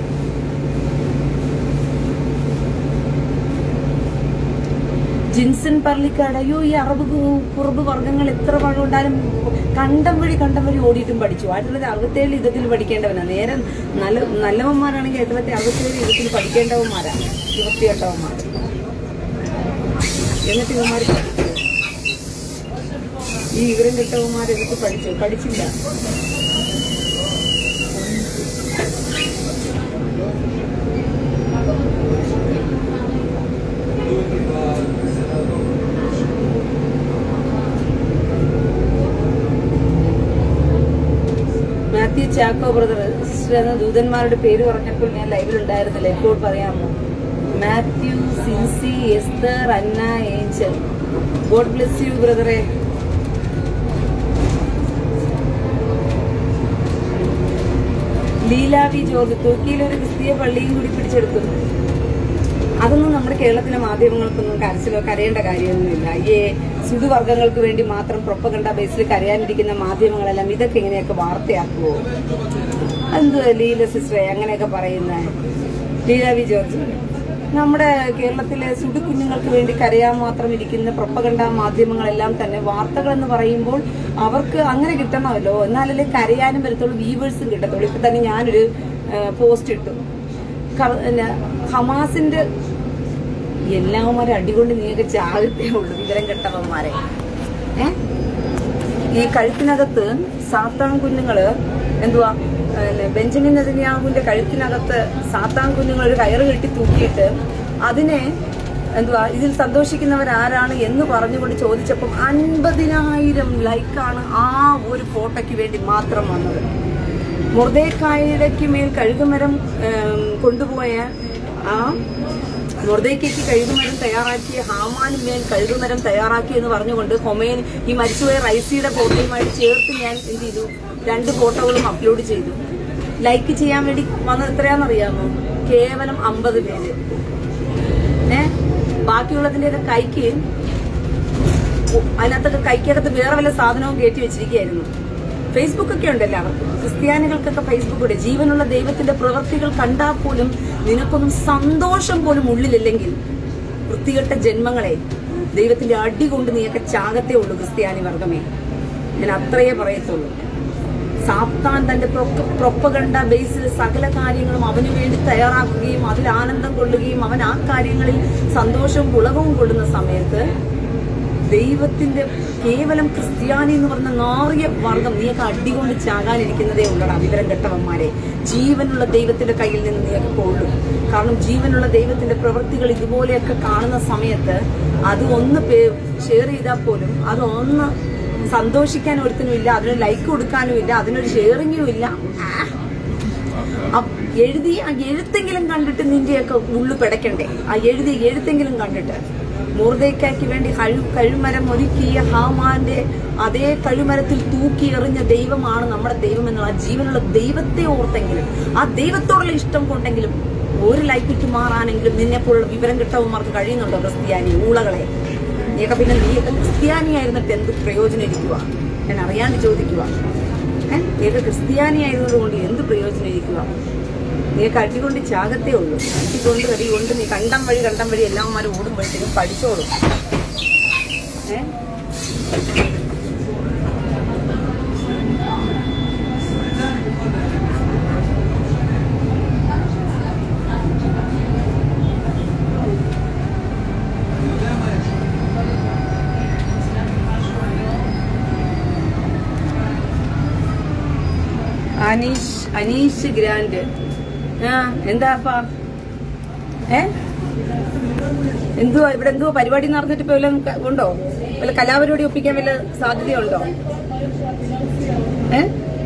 ജിൻസൺ പർലിക്കാട് അയ്യോ ഈ അറബ് കു- കുറുബ് വർഗ്ഗങ്ങൾ എത്ര പഴമുണ്ടാലും കണ്ടം വഴി കണ്ടം വഴി ഓടിയിട്ടും പഠിച്ചു ആയിരത്തി തൊള്ളായിരത്തി അറുപത്തേഴ് യുദ്ധത്തിൽ പഠിക്കേണ്ടവനാ നേരെ നല്ല നല്ലവന്മാരാണെങ്കിൽ ആയിരത്തി തൊള്ളായിരത്തി അറുപത്തേഴ് യുദ്ധത്തിൽ പഠിക്കേണ്ടവന്മാരാ ഇരുപത്തിയെട്ടവന്മാർ എന്നിട്ട് ഇവന്മാർ പഠിച്ചു ഈ വിവരം കിട്ടവന്മാർ എന്നിട്ട് പഠിച്ചു പഠിച്ചില്ല മാത്യു ചാക്കോ ബ്രദർ സിസ്റ്റർ എന്ന ദൂതന്മാരുടെ പേര് പറഞ്ഞപ്പോൾ ഞാൻ ലൈവിൽ ഉണ്ടായിരുന്നില്ല ഇപ്പോൾ പറയാമോ Mathew Sincy Esther Anna Angel God bless you ബ്രദറെ ലീലാവി ജോർജ് തുർക്കിയിൽ ഒരു ക്രിസ്തീയ പള്ളിയും കൂടി പിടിച്ചെടുത്തു അതൊന്നും നമ്മുടെ കേരളത്തിലെ മാധ്യമങ്ങൾക്കൊന്നും കരച്ചിലോ കരയേണ്ട കാര്യമൊന്നുമില്ല ഈ സുടുവർഗ്ഗങ്ങൾക്ക് വേണ്ടി മാത്രം പ്രൊപ്പകണ്ട ബേസിൽ കരയാനിരിക്കുന്ന മാധ്യമങ്ങളെല്ലാം ഇതൊക്കെ ഇങ്ങനെയൊക്കെ വാർത്തയാക്കുവോ എന്ത് ലീല സിസ്റ്ററെ അങ്ങനെയൊക്കെ പറയുന്ന ലീല വി ജോർജ് നമ്മുടെ കേരളത്തിലെ സുടു കുഞ്ഞുങ്ങൾക്ക് വേണ്ടി കരയാൻ മാത്രം ഇരിക്കുന്ന പ്രൊപ്പകണ്ട മാധ്യമങ്ങളെല്ലാം തന്നെ വാർത്തകൾ എന്ന് പറയുമ്പോൾ അവർക്ക് അങ്ങനെ കിട്ടണമല്ലോ എന്നാലല്ലേ കരയാനും വരത്തുള്ളൂ വ്യൂവേഴ്സും കിട്ടത്തുള്ളൂ ഇപ്പൊ തന്നെ ഞാനൊരു പോസ്റ്റ് ഇട്ടു കർ- പിന്നെ ഹമാസിന്റെ എല്ലാവന്മാരെ അടികൊണ്ട് നീയൊക്കെ ചാകത്തേ ഉള്ളൂ വിവരം കെട്ടവന്മാരെ ഏ ഈ കഴുത്തിനകത്ത് സാത്താൻ കുഞ്ഞുങ്ങള് എന്തുവാ പിന്നെ ബെഞ്ചമിൻ നെതന്യാഹുവിന്റെ കഴുത്തിനകത്ത് സാത്താൻ കുഞ്ഞുങ്ങൾ ഒരു കയറ് കെട്ടി തൂക്കിയിട്ട് അതിനെ എന്തുവാ ഇതിൽ സന്തോഷിക്കുന്നവർ ആരാണ് എന്ന് പറഞ്ഞുകൊണ്ട് ചോദിച്ചപ്പം അൻപതിനായിരം ലൈക്കാണ് ആ ഒരു ഫോട്ടോയ്ക്ക് വേണ്ടി മാത്രം വന്നത് മുർദേക്കായയ്ക്ക് മേൽ കഴുകുമരം ഏം, കൊണ്ടുപോയ ആ മുർദേക്കയ്ക്ക് കഴുകുമരം തയ്യാറാക്കിയ ഹാമാനും മേൽ കഴുകുമരം തയ്യാറാക്കി എന്ന് പറഞ്ഞുകൊണ്ട് ഹൊമേൻ ഈ മരിച്ചുപോയ റൈസിയുടെ ഫോട്ടോയുമായിട്ട് ചേർത്ത് ഞാൻ എന്ത് ചെയ്തു രണ്ട് ഫോട്ടോകളും അപ്ലോഡ് ചെയ്തു ലൈക്ക് ചെയ്യാൻ വേണ്ടി വന്നത് എത്രയാണെന്നറിയാമോ കേവലം അമ്പത് പേര് ഏ ബാക്കിയുള്ളതിന്റെയൊക്കെ കൈക്ക് അതിനകത്തൊക്കെ കൈക്കകത്ത് വേറെ വല്ല സാധനവും കയറ്റി വെച്ചിരിക്കുകയായിരുന്നു ഫേസ്ബുക്ക് ഒക്കെ ഉണ്ട് എല്ലാവർക്കും ക്രിസ്ത്യാനികൾക്കൊക്കെ ഫേസ്ബുക്ക് ഉണ്ട് ജീവനുള്ള ദൈവത്തിന്റെ പ്രവൃത്തികൾ കണ്ടാൽ പോലും നിനക്കൊന്നും സന്തോഷം പോലും ഉള്ളിലില്ലെങ്കിൽ വൃത്തികെട്ട ജന്മങ്ങളെ ദൈവത്തിന്റെ അടി കൊണ്ട് നീയൊക്കെ ചാകത്തേ ഉള്ളൂ ക്രിസ്ത്യാനി വർഗമേ ഞാൻ അത്രയേ പറയത്തുള്ളൂ സാത്താൻ തന്റെ പ്രൊപ്പകണ്ട ബേസിൽ സകല കാര്യങ്ങളും അവന് വേണ്ടി തയ്യാറാക്കുകയും അതിൽ ആനന്ദം കൊള്ളുകയും അവൻ ആ കാര്യങ്ങളിൽ സന്തോഷവും ഉളകവും കൊള്ളുന്ന സമയത്ത് ദൈവത്തിന്റെ കേവലം ക്രിസ്ത്യാനി എന്ന് പറഞ്ഞ നാറിയ വർഗം നീയൊക്കെ അടികൊണ്ട് ചാകാനിരിക്കുന്നതേ ഉള്ളടാ വിവരം കെട്ടവന്മാരെ ജീവനുള്ള ദൈവത്തിന്റെ കയ്യിൽ നിന്ന് നീയൊക്കെ കൊള്ളും കാരണം ജീവനുള്ള ദൈവത്തിന്റെ പ്രവൃത്തികൾ ഇതുപോലെയൊക്കെ കാണുന്ന സമയത്ത് അത് ഒന്ന് ഷെയർ ചെയ്താൽ പോലും അത് ഒന്ന് സന്തോഷിക്കാൻ ഒരുത്തിനും ഇല്ല അതിനൊരു ലൈക്ക് കൊടുക്കാനും ഇല്ല അതിനൊരു ഷെയറിങ്ങും ഇല്ല അ- എഴുതി ആ എഴുത്തെങ്കിലും കണ്ടിട്ട് നിന്റെയൊക്കെ ഉള്ളു പിടയ്ക്കണ്ടേ ആ എഴുതി എഴുത്തെങ്കിലും കണ്ടിട്ട് മൂർദേക്കായ്ക്ക് വേണ്ടി കഴി കഴിമരം ഒരുക്കിയ ഹാമാന്റെ അതേ കഴിമരത്തിൽ തൂക്കി എറിഞ്ഞ ദൈവമാണ് നമ്മുടെ ദൈവം എന്നുള്ള ആ ജീവനുള്ള ദൈവത്തെ ഓർത്തെങ്കിലും ആ ദൈവത്തോടുള്ള ഇഷ്ടം കൊണ്ടെങ്കിലും ഒരു ലൈക്ക് ഇട്ട് മാറാനെങ്കിലും നിന്നെ പോലുള്ള വിവരം കിട്ടവന്മാർക്ക് കഴിയുന്നുണ്ടോ ക്രിസ്ത്യാനി ഊളകളെ നീയൊക്കെ പിന്നെ നീയൊക്കെ ക്രിസ്ത്യാനിയായിരുന്നിട്ട് എന്ത് പ്രയോജനം ഇരിക്കുക ഞാൻ അറിയാണ്ട് ചോദിക്കുക ഏഹ് നീയൊക്കെ ക്രിസ്ത്യാനിയായിരുന്നത് കൊണ്ട് എന്ത് പ്രയോജനം ഇരിക്കുക നീയൊക്കെ അടികൊണ്ട് ചാകത്തേ ഉള്ളൂ അടികൊണ്ട് കടി കൊണ്ട് നീ കണ്ടം വഴി കണ്ടം വഴി എല്ലാവന്മാരും ഓടുമ്പോഴത്തേക്കും പഠിച്ചോളും ഏഹ് അനീഷ് അനീഷ് ഗ്രാൻഡ് ആ എന്താപ്പാ ഏ എന്തുവാ ഇവിടെ എന്തുവാ പരിപാടി നടന്നിട്ട് ഇപ്പൊ വല്ല ഉണ്ടോ വല്ല കലാപരിപാടി ഒപ്പിക്കാൻ വല്ല സാധ്യതയുണ്ടോ ഏ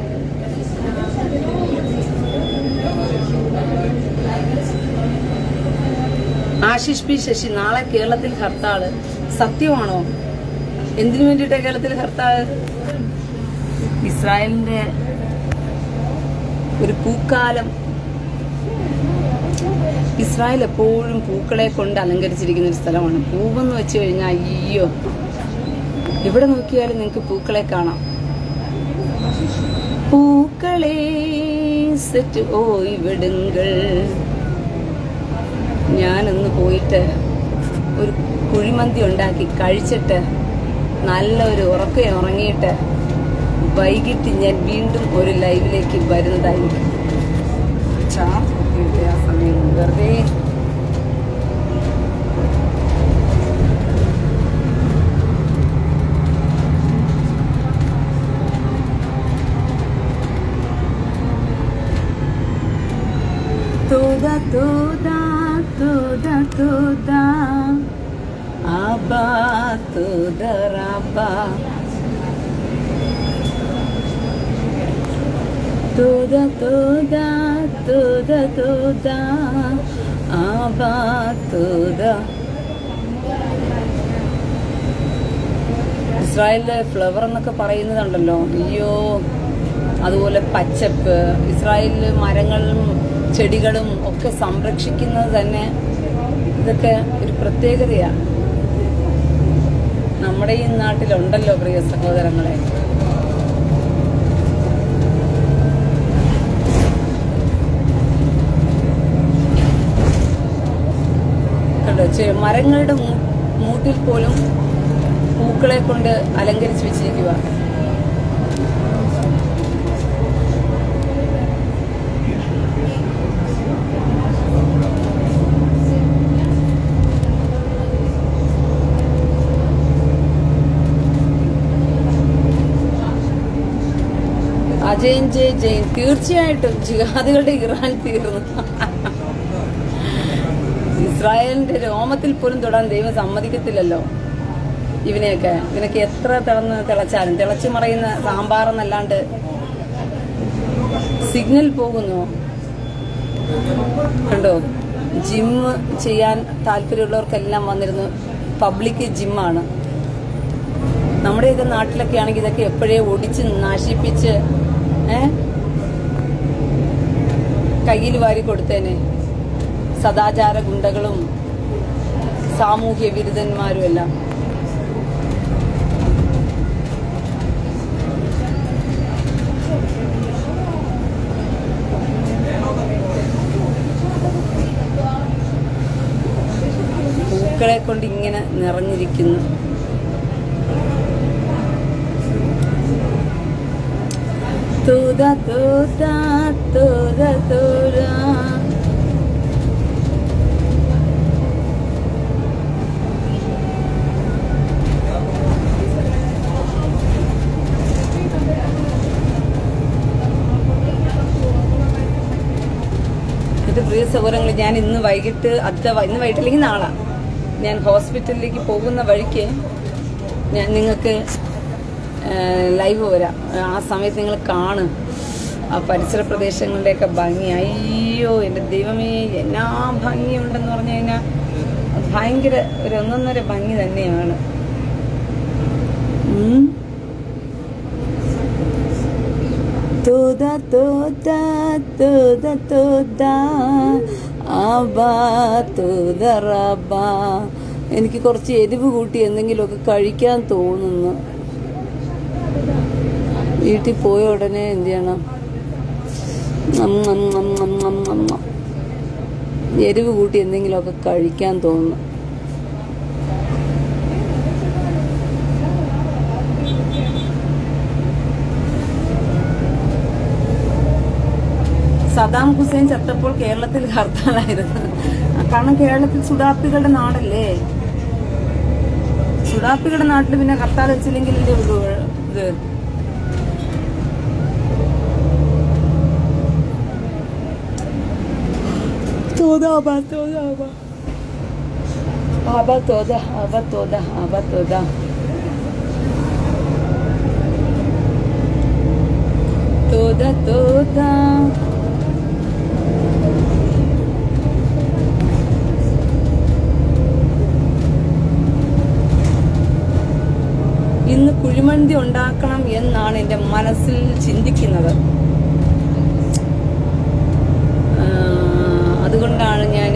ആശിഷ് പി ശശി നാളെ കേരളത്തിൽ ഹർത്താള് സത്യമാണോ എന്തിനു വേണ്ടിയിട്ടാ കേരളത്തിൽ ഹർത്താള് ഇസ്രായേലിന്റെ ഒരു പൂക്കാലം ഇസ്രായേൽ എപ്പോഴും പൂക്കളെ കൊണ്ട് അലങ്കരിച്ചിരിക്കുന്ന ഒരു സ്ഥലമാണ് പൂവെന്ന് വെച്ച് കഴിഞ്ഞാൽ അയ്യോ എവിടെ നോക്കിയാലും നിങ്ങൾക്ക് പൂക്കളെ കാണാം പൂക്കളെ സെറ്റ് ഓ ഇവിടുങ്ങൾ ഞാനൊന്ന് പോയിട്ട് ഒരു കുഴിമന്തി ഉണ്ടാക്കി കഴിച്ചിട്ട് നല്ലൊരു ഉറക്കം ഉറങ്ങിയിട്ട് വൈകിട്ട് ഞാൻ വീണ്ടും ഒരു ലൈവിലേക്ക് വരുന്നതായിരിക്കും ചാർജ് കുത്തിയിട്ട് ആ സമയം വെറുതെ Toda, toda, toda, toda. Abba, toda, rabba. Toda, toda, toda, toda. Abba, toda. ഇസ്രായേലിലെ ഫ്ലവർ എന്നൊക്കെ പറയുന്നതുണ്ടല്ലോ അയ്യോ അതുപോലെ പച്ചപ്പ് ഇസ്രായേലിൽ മരങ്ങളും ചെടികളും ഒക്കെ സംരക്ഷിക്കുന്നത് തന്നെ ഇതൊക്കെ ഒരു പ്രത്യേകതയാണ് നമ്മുടെ ഈ നാട്ടിലുണ്ടല്ലോ പ്രിയ സഹോദരങ്ങളെ കണ്ടോ ചെ- മരങ്ങളുടെ മൂ- മൂട്ടിൽ പോലും പൂക്കളെ കൊണ്ട് അലങ്കരിച്ച് വെച്ചിരിക്കുക അജയൻ ജയ് ജയൻ തീർച്ചയായിട്ടും ജിഹാദികളുടെ ഇറാൻ തീർന്നു ഇസ്രായേലിന്റെ രോമത്തിൽ പോലും തൊടാൻ ദൈവം സമ്മതിക്കത്തില്ലല്ലോ ഇവനെയൊക്കെ ഇവനൊക്കെ എത്ര തിളന്ന് തിളച്ചാലും തിളച്ചു മറയുന്ന സാമ്പാറെന്നല്ലാണ്ട് സിഗ്നൽ പോകുന്നു കണ്ടോ ജിമ്മ് ചെയ്യാൻ താല്പര്യമുള്ളവർക്കെല്ലാം വന്നിരുന്നു പബ്ലിക് ജിമ്മാണ് നമ്മുടെയൊക്കെ നാട്ടിലൊക്കെ ആണെങ്കിൽ ഇതൊക്കെ എപ്പോഴേ ഒടിച്ച് നശിപ്പിച്ച് ഏ കയ്യിൽ വാരി കൊടുത്തേനെ സദാചാര ഗുണ്ടകളും സാമൂഹ്യ വിരുദ്ധന്മാരും എല്ലാം പൂക്കളെ കൊണ്ട് ഇങ്ങനെ നിറഞ്ഞിരിക്കുന്നു തൂത തൂത തൂത തൂര എന്റെ പ്രിയ സഹോദരങ്ങൾ ഞാൻ ഇന്ന് വൈകിട്ട് അത്ത ഇന്ന് വൈകിട്ടില്ലെങ്കിൽ നാളെ ഞാൻ ഹോസ്പിറ്റലിലേക്ക് പോകുന്ന വഴിക്ക് ഞാൻ നിങ്ങൾക്ക് ലൈവ് വരാം ആ സമയത്ത് നിങ്ങൾ കാണും ആ പരിസര പ്രദേശങ്ങളുടെയൊക്കെ ഭംഗി അയ്യോ എൻ്റെ ദൈവമേ എന്നാ ഭംഗിയുണ്ടെന്ന് പറഞ്ഞു കഴിഞ്ഞാൽ അത് ഭയങ്കര ഒരു ഒന്നൊന്നര ഭംഗി തന്നെയാണ് ഉം. Toda, toda, toda, toda, അബാ തോത റബാ എനിക്ക് കുറച്ച് എരിവ് കൂട്ടി എന്തെങ്കിലുമൊക്കെ കഴിക്കാൻ തോന്നുന്നു വീട്ടിൽ പോയ ഉടനെ എന്ത് ചെയ്യണം നം, നം, നം, നം, നം, നം, നം. എരിവ് കൂട്ടി എന്തെങ്കിലുമൊക്കെ കഴിക്കാൻ തോന്നുന്നു സദാം ഹുസൈൻ ചത്തപ്പോൾ കേരളത്തിൽ ഹർത്താലായിരുന്നു കാരണം കേരളത്തിൽ സുഡാപ്പികളുടെ നാടല്ലേ സുഡാപ്പികളുടെ നാട്ടിൽ പിന്നെ ഹർത്താൽ വെച്ചില്ലെങ്കിൽ ഇത് toda, aba toda, aba. Aba toda, aba toda, aba toda. Toda, toda. ഇന്ന് കുഴിമന്തി ഉണ്ടാക്കണം എന്നാണ് എൻ്റെ മനസ്സിൽ ചിന്തിക്കുന്നത് ആ, അതുകൊണ്ടാണ് ഞാൻ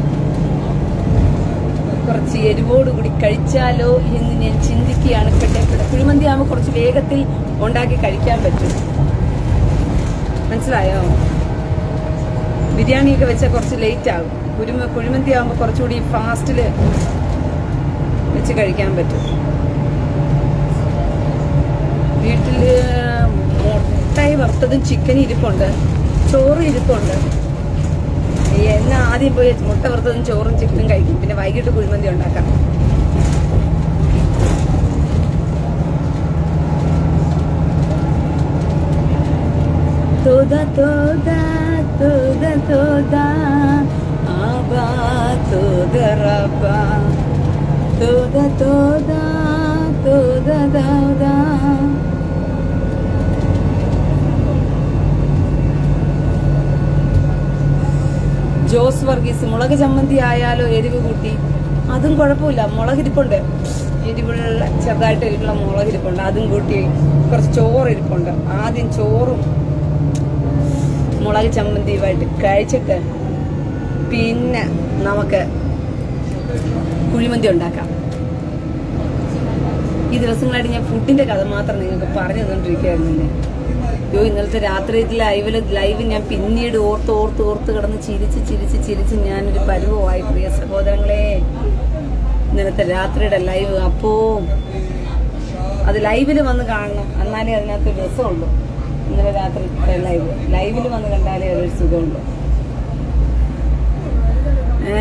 കുറച്ച് എരിവോട് കൂടി കഴിച്ചാലോ എന്ന് ഞാൻ ചിന്തിക്കുകയാണ് പെട്ടെന്ന് കുഴിമന്തി ആകുമ്പോൾ കുറച്ച് വേഗത്തിൽ ഉണ്ടാക്കി കഴിക്കാൻ പറ്റും മനസ്സിലായോ ബിരിയാണിയൊക്കെ വെച്ചാൽ കുറച്ച് ലേറ്റ് ആകും കുരുമ കുഴിമന്തി ആകുമ്പോൾ കുറച്ചുകൂടി ഫാസ്റ്റിൽ വെച്ച് കഴിക്കാൻ പറ്റും വീട്ടില് മുട്ടായി വറുത്തതും ചിക്കൻ ഇരിപ്പുണ്ട് ചോറ് ഇരിപ്പുണ്ട് ഈ എന്നെ ആദ്യം പോയി മുട്ട വറുത്തതും ചോറും ചിക്കനും കഴിക്കും പിന്നെ വൈകിട്ട് കുഴിമന്തി ഉണ്ടാക്കാം toda toda toda toda aba toda raba toda toda toda toda Jose Varghese മുളക് ചമ്മന്തി ആയാലോ എരിവ് കൂട്ടി അതും കുഴപ്പമില്ല മുളക് ഇരിപ്പുണ്ട് എരിവുള്ള ചെറുതായിട്ട് എരിവുള്ള മുളക് ഇരിപ്പുണ്ട് അതും കൂട്ടി കുറച്ച് ചോറ് ഇരിപ്പുണ്ട് ആദ്യം ചോറും മുളക് ചമ്മന്തിയുമായിട്ട് കഴിച്ചിട്ട് പിന്നെ നമുക്ക് കുഴിമന്തി ഉണ്ടാക്കാം ഈ ദിവസങ്ങളായിട്ട് ഞാൻ ഫുഡിന്റെ കഥ മാത്രം നിങ്ങൾക്ക് പറഞ്ഞു തന്നോണ്ടിരിക്കുകയായിരുന്നില്ലേ അയ്യോ ഇന്നലത്തെ രാത്രി ലൈവില് ലൈവ് ഞാൻ പിന്നീട് ഓർത്ത് ഓർത്ത് ഓർത്ത് കിടന്ന് ചിരിച്ച് ചിരിച്ച് ചിരിച്ച് ഞാനൊരു പരുവമായി പ്രിയ സഹോദരങ്ങളെ ഇന്നലത്തെ രാത്രിയുടെ ലൈവ് അപ്പോ അത് ലൈവിൽ വന്ന് കാണണം എന്നാലേ അതിനകത്ത് ഒരു രസമുള്ളൂ ഇന്നലെ രാത്രി ലൈവ് ലൈവിൽ വന്ന് കണ്ടാലേ അതൊരു സുഖമുള്ളൂ ഏ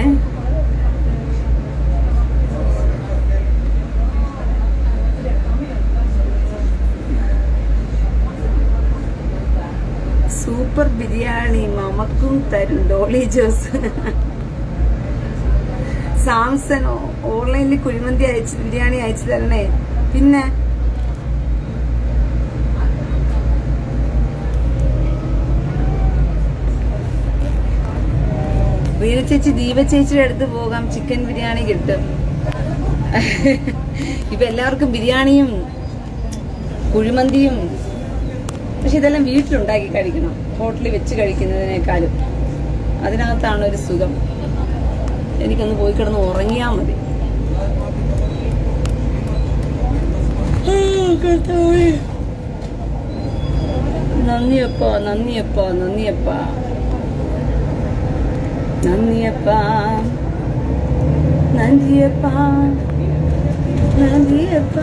സൂപ്പർ ബിരിയാണി മമക്കും തരും ഡോളി ജോസ് സാംസൺ ഓൺലൈനിൽ കുഴിമന്തി അയച്ച് ബിരിയാണി അയച്ചു തരണേ പിന്നെ റീന ചേച്ചി ദീപ ചേച്ചിയുടെ അടുത്ത് പോകാം ചിക്കൻ ബിരിയാണി കിട്ടും ഇപ്പൊ എല്ലാവർക്കും ബിരിയാണിയും കുഴിമന്തിയും പക്ഷെ ഇതെല്ലാം വീട്ടിലുണ്ടാക്കി കഴിക്കണം ഹോട്ടലിൽ വെച്ച് കഴിക്കുന്നതിനേക്കാളും അതിനകത്താണ് ഒരു സുഖം എനിക്കൊന്ന് പോയി കിടന്ന് ഉറങ്ങിയാ മതി നന്ദിയപ്പ നന്ദിയപ്പ നന്ദിയപ്പ നന്ദിയപ്പ നന്ദിയപ്പ നന്ദിയപ്പ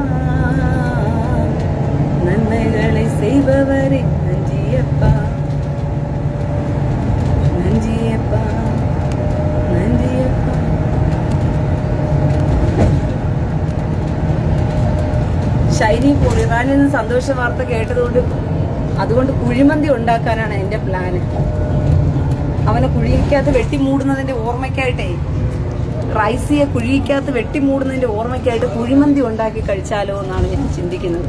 நன்மைகளை செய்பவரே நன்றியப்பா நன்றியப்பா நன்றியப்பா ഷൈനി പോൾ ഇറാനിൽ നിന്ന് സന്തോഷ വാർത്ത കേട്ടതുകൊണ്ട് അതുകൊണ്ട് കുഴിമന്തി ഉണ്ടാക്കാനാണ് എന്റെ പ്ലാന് അവനെ കുഴിക്കകത്ത് വെട്ടി മൂടുന്നതിന്റെ ഓർമ്മയ്ക്കായിട്ടേ റൈസിയെ കുഴിക്കകത്ത് വെട്ടി മൂടുന്നതിന്റെ ഓർമ്മയ്ക്കായിട്ട് കുഴിമന്തി ഉണ്ടാക്കി കഴിച്ചാലോ എന്നാണ് ഞാൻ ചിന്തിക്കുന്നത്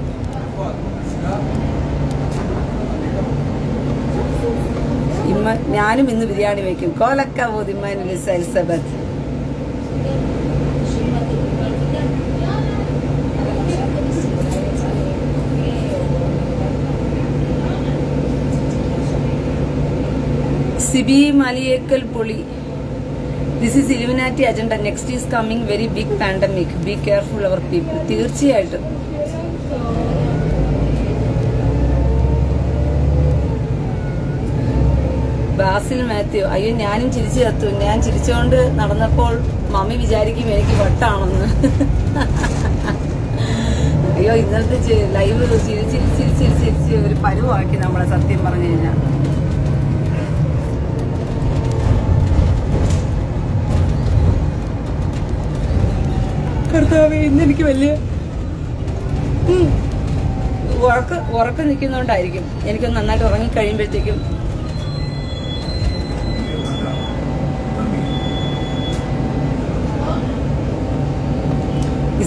ഇമ്മ ഞാനും ഇന്ന് ബിരിയാണി വെക്കും കോലക്ക ബോധിമാനുലിസ് എലിസബത്ത് സിബി മലിയേക്കൽ പൊളി this is Illuminati agenda next is coming very big pandemic be careful our people തീർച്ചയായിട്ടും ബാസിൽ മാത്യു അയ്യോ ഞാനും ചിരിച്ചു ചത്തു ഞാൻ ചിരിച്ചുകൊണ്ട് നടന്നപ്പോൾ മമ്മി വിചാരിക്കും എനിക്ക് വട്ടാണെന്ന് അയ്യോ ഇന്നലത്തെ ചി- ലൈവ് ചിരിച്ച് ചിരിച്ച് ചിരിച്ച് ചിരിച്ച് ഒരു പരുവാക്കി നമ്മളെ സത്യം പറഞ്ഞു കഴിഞ്ഞാൽ കർത്താവേ ഇന്ന് എനിക്ക് വലിയ ഉം, ഉറക്ക ഉറക്കം നിൽക്കുന്നോണ്ടായിരിക്കും എനിക്കൊന്ന് നന്നായിട്ട് ഉറങ്ങി കഴിയുമ്പോഴത്തേക്കും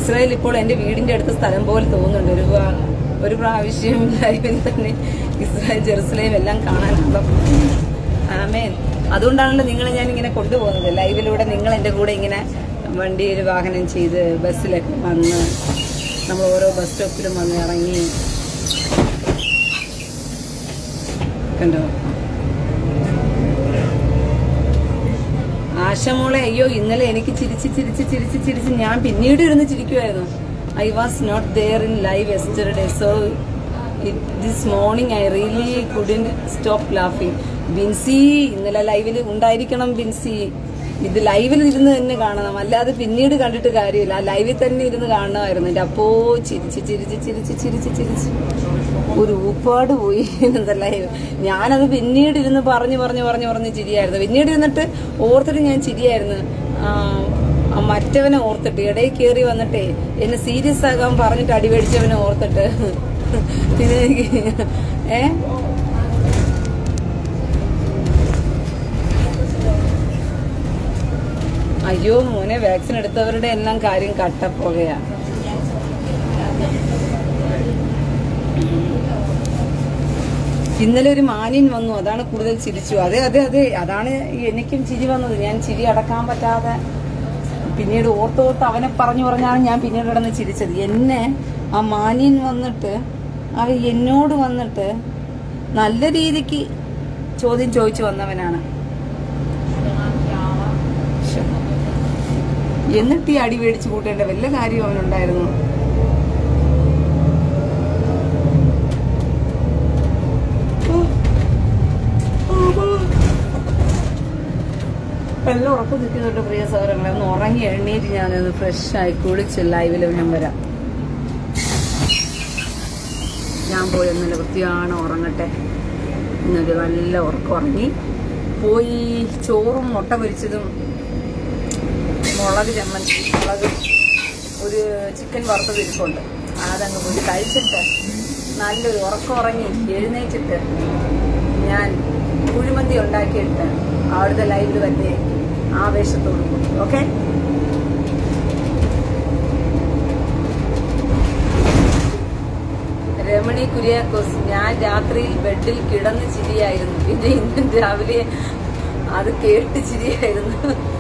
ഇസ്രായേൽ ഇപ്പോൾ എന്റെ വീടിന്റെ അടുത്ത സ്ഥലം പോലെ തോന്നുന്നുണ്ട് ഒരു പ്രാ- ഒരു പ്രാവശ്യം ലൈവിൽ തന്നെ ഇസ്രായേൽ ജെറുസലേം എല്ലാം കാണാനുള്ള ആമേൻ അതുകൊണ്ടാണല്ലോ നിങ്ങളെ ഞാൻ ഇങ്ങനെ കൊണ്ടുപോകുന്നത് ലൈവിലൂടെ നിങ്ങൾ എൻ്റെ കൂടെ ഇങ്ങനെ വണ്ടിയിൽ വാഹനം ചെയ്ത് ബസ്സിലൊക്കെ വന്ന് നമ്മൾ ഓരോ ബസ് സ്റ്റോപ്പിലും വന്ന് ഇറങ്ങി കണ്ടോ ആശമോളെ അയ്യോ ഇന്നലെ എനിക്ക് ചിരിച്ച് ചിരിച്ച് ചിരിച്ച് ചിരിച്ച് ഞാൻ പിന്നീട് ഇരുന്ന് ചിരിക്കുമായിരുന്നു I was not there in live yesterday so this morning I really couldn't stop ലാഫിങ് ബിൻസി ഇന്നലെ ലൈവിൽ ഉണ്ടായിരിക്കണം ബിൻസി ഇത് ലൈവിൽ ഇരുന്ന് തന്നെ കാണണം അല്ലാതെ പിന്നീട് കണ്ടിട്ട് കാര്യമില്ല ആ ലൈവിൽ തന്നെ ഇരുന്ന് കാണണമായിരുന്നു എൻ്റെ അപ്പോ ചിരിച്ച് ചിരിച്ച് ചിരിച്ച് ചിരിച്ച് ചിരിച്ച് ഒരു ഊപ്പാട് പോയി ഇന്നത്തെ ലൈവ് ഞാനത് പിന്നീട് ഇരുന്ന് പറഞ്ഞു പറഞ്ഞു പറഞ്ഞു പറഞ്ഞ് ചിരിയായിരുന്നു പിന്നീട് ഇരുന്നിട്ട് ഓർത്തിട്ട് ഞാൻ ചിരിയായിരുന്നു ആ, ആ മറ്റവനെ ഓർത്തിട്ട് ഇടയിൽ കയറി വന്നിട്ടേ എന്നെ സീരിയസ് ആകാൻ പറഞ്ഞിട്ട് അടിപേടിച്ചവനെ ഓർത്തിട്ട് പിന്നെ എനിക്ക് ഏ അയ്യോ മോനെ വാക്സിൻ എടുത്തവരുടെ എല്ലാം കാര്യം കട്ടപ്പുകയാ ഇന്നലെ ഒരു മാന്യൻ വന്നു അതാണ് കൂടുതൽ ചിരിച്ചു അതെ അതെ അതെ അതാണ് എനിക്കും ചിരി വന്നത് ഞാൻ ചിരി അടക്കാൻ പറ്റാതെ പിന്നീട് ഓർത്തോർത്ത് അവനെ പറഞ്ഞു പറഞ്ഞാണ് ഞാൻ പിന്നീട് കിടന്ന് ചിരിച്ചത് എന്നെ ആ മാന്യൻ വന്നിട്ട് അവ എന്നോട് വന്നിട്ട് നല്ല രീതിക്ക് ചോദ്യം ചോദിച്ചു വന്നവനാണ് ശ്ശെ. എന്നിട്ട് ഈ അടി മേടിച്ചു കൂട്ടേണ്ട വല്ല കാര്യം അവനുണ്ടായിരുന്നു എല്ലാം ഉറക്കം നിൽക്കുന്നുണ്ട് പ്രിയ സൗരങ്ങളെ ഒന്ന് ഉറങ്ങി എണ്ണീറ്റ് ഞാനൊന്ന് ഫ്രഷായി കുളിച്ച് ലൈവിൽ ഞാൻ വരാം ഞാൻ പോയി ഒന്നല്ല വൃത്തിയാണ് ഉറങ്ങട്ടെ ഇന്നൊരു നല്ല ഉറക്കം ഉറങ്ങി പോയി ചോറും മുട്ട പൊരിച്ചതും മുളക് ചമ്മന്തി മുളക് ഒരു ചിക്കൻ വറുത്തത് ഇരിപ്പുണ്ട് അതങ്ങ് പോയി കഴിച്ചിട്ട് നല്ലൊരു ഉറക്കം ഉറങ്ങി എഴുന്നേറ്റിട്ട് ഞാൻ കുഴിമന്തി ഉണ്ടാക്കിയിട്ട് അവിടുത്തെ ലൈവിൽ തന്നെ ആവേശത്തോടു കൂടി ഓക്കെ രമണി കുര്യാക്കോസ് ഞാൻ രാത്രിയിൽ ബെഡിൽ കിടന്ന് ചിരിയായിരുന്നു പിന്നെ ഇന്നും രാവിലെ അത് കേട്ട് ചിരിയായിരുന്നു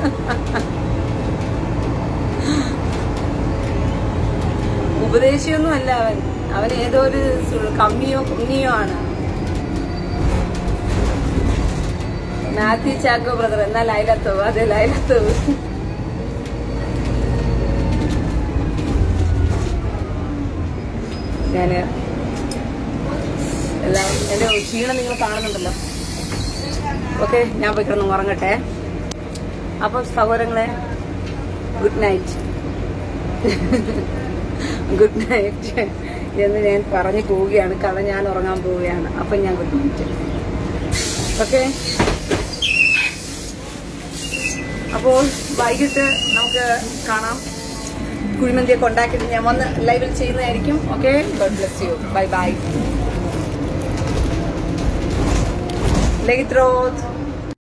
ഉപദേശിയൊന്നും അല്ല അവൻ അവൻ ഏതോ ഒരു സു- കമ്മിയോ കുഞ്ഞിയോ ആണ് മാത്യു ചാക്കോ ബ്രദർ എന്നാ ലൈലത്തോ അതെ ലൈലത്തോ ഞാന് എല്ലാം എന്റെ ക്ഷീണം നിങ്ങൾ കാണുന്നുണ്ടല്ലോ ഓക്കെ ഞാൻ പോയി കിടന്ന് ഉറങ്ങട്ടെ അപ്പം സഹോദരങ്ങളെ ഗുഡ് നൈറ്റ് ഗുഡ് നൈറ്റ് എന്ന് ഞാൻ പറഞ്ഞു പോവുകയാണ് കാരണം ഞാൻ ഉറങ്ങാൻ പോവുകയാണ് അപ്പം ഞാൻ ഗുഡ് നൈറ്റ് ഓക്കെ അപ്പോൾ വൈകിട്ട് നമുക്ക് കാണാം കുഴിമന്തിയൊക്കെ ഉണ്ടാക്കിയിട്ട് ഞാൻ വന്ന് ലൈവിൽ ചെയ്യുന്നതായിരിക്കും okay God bless you bye bye ലെഗിത്രോത്ത്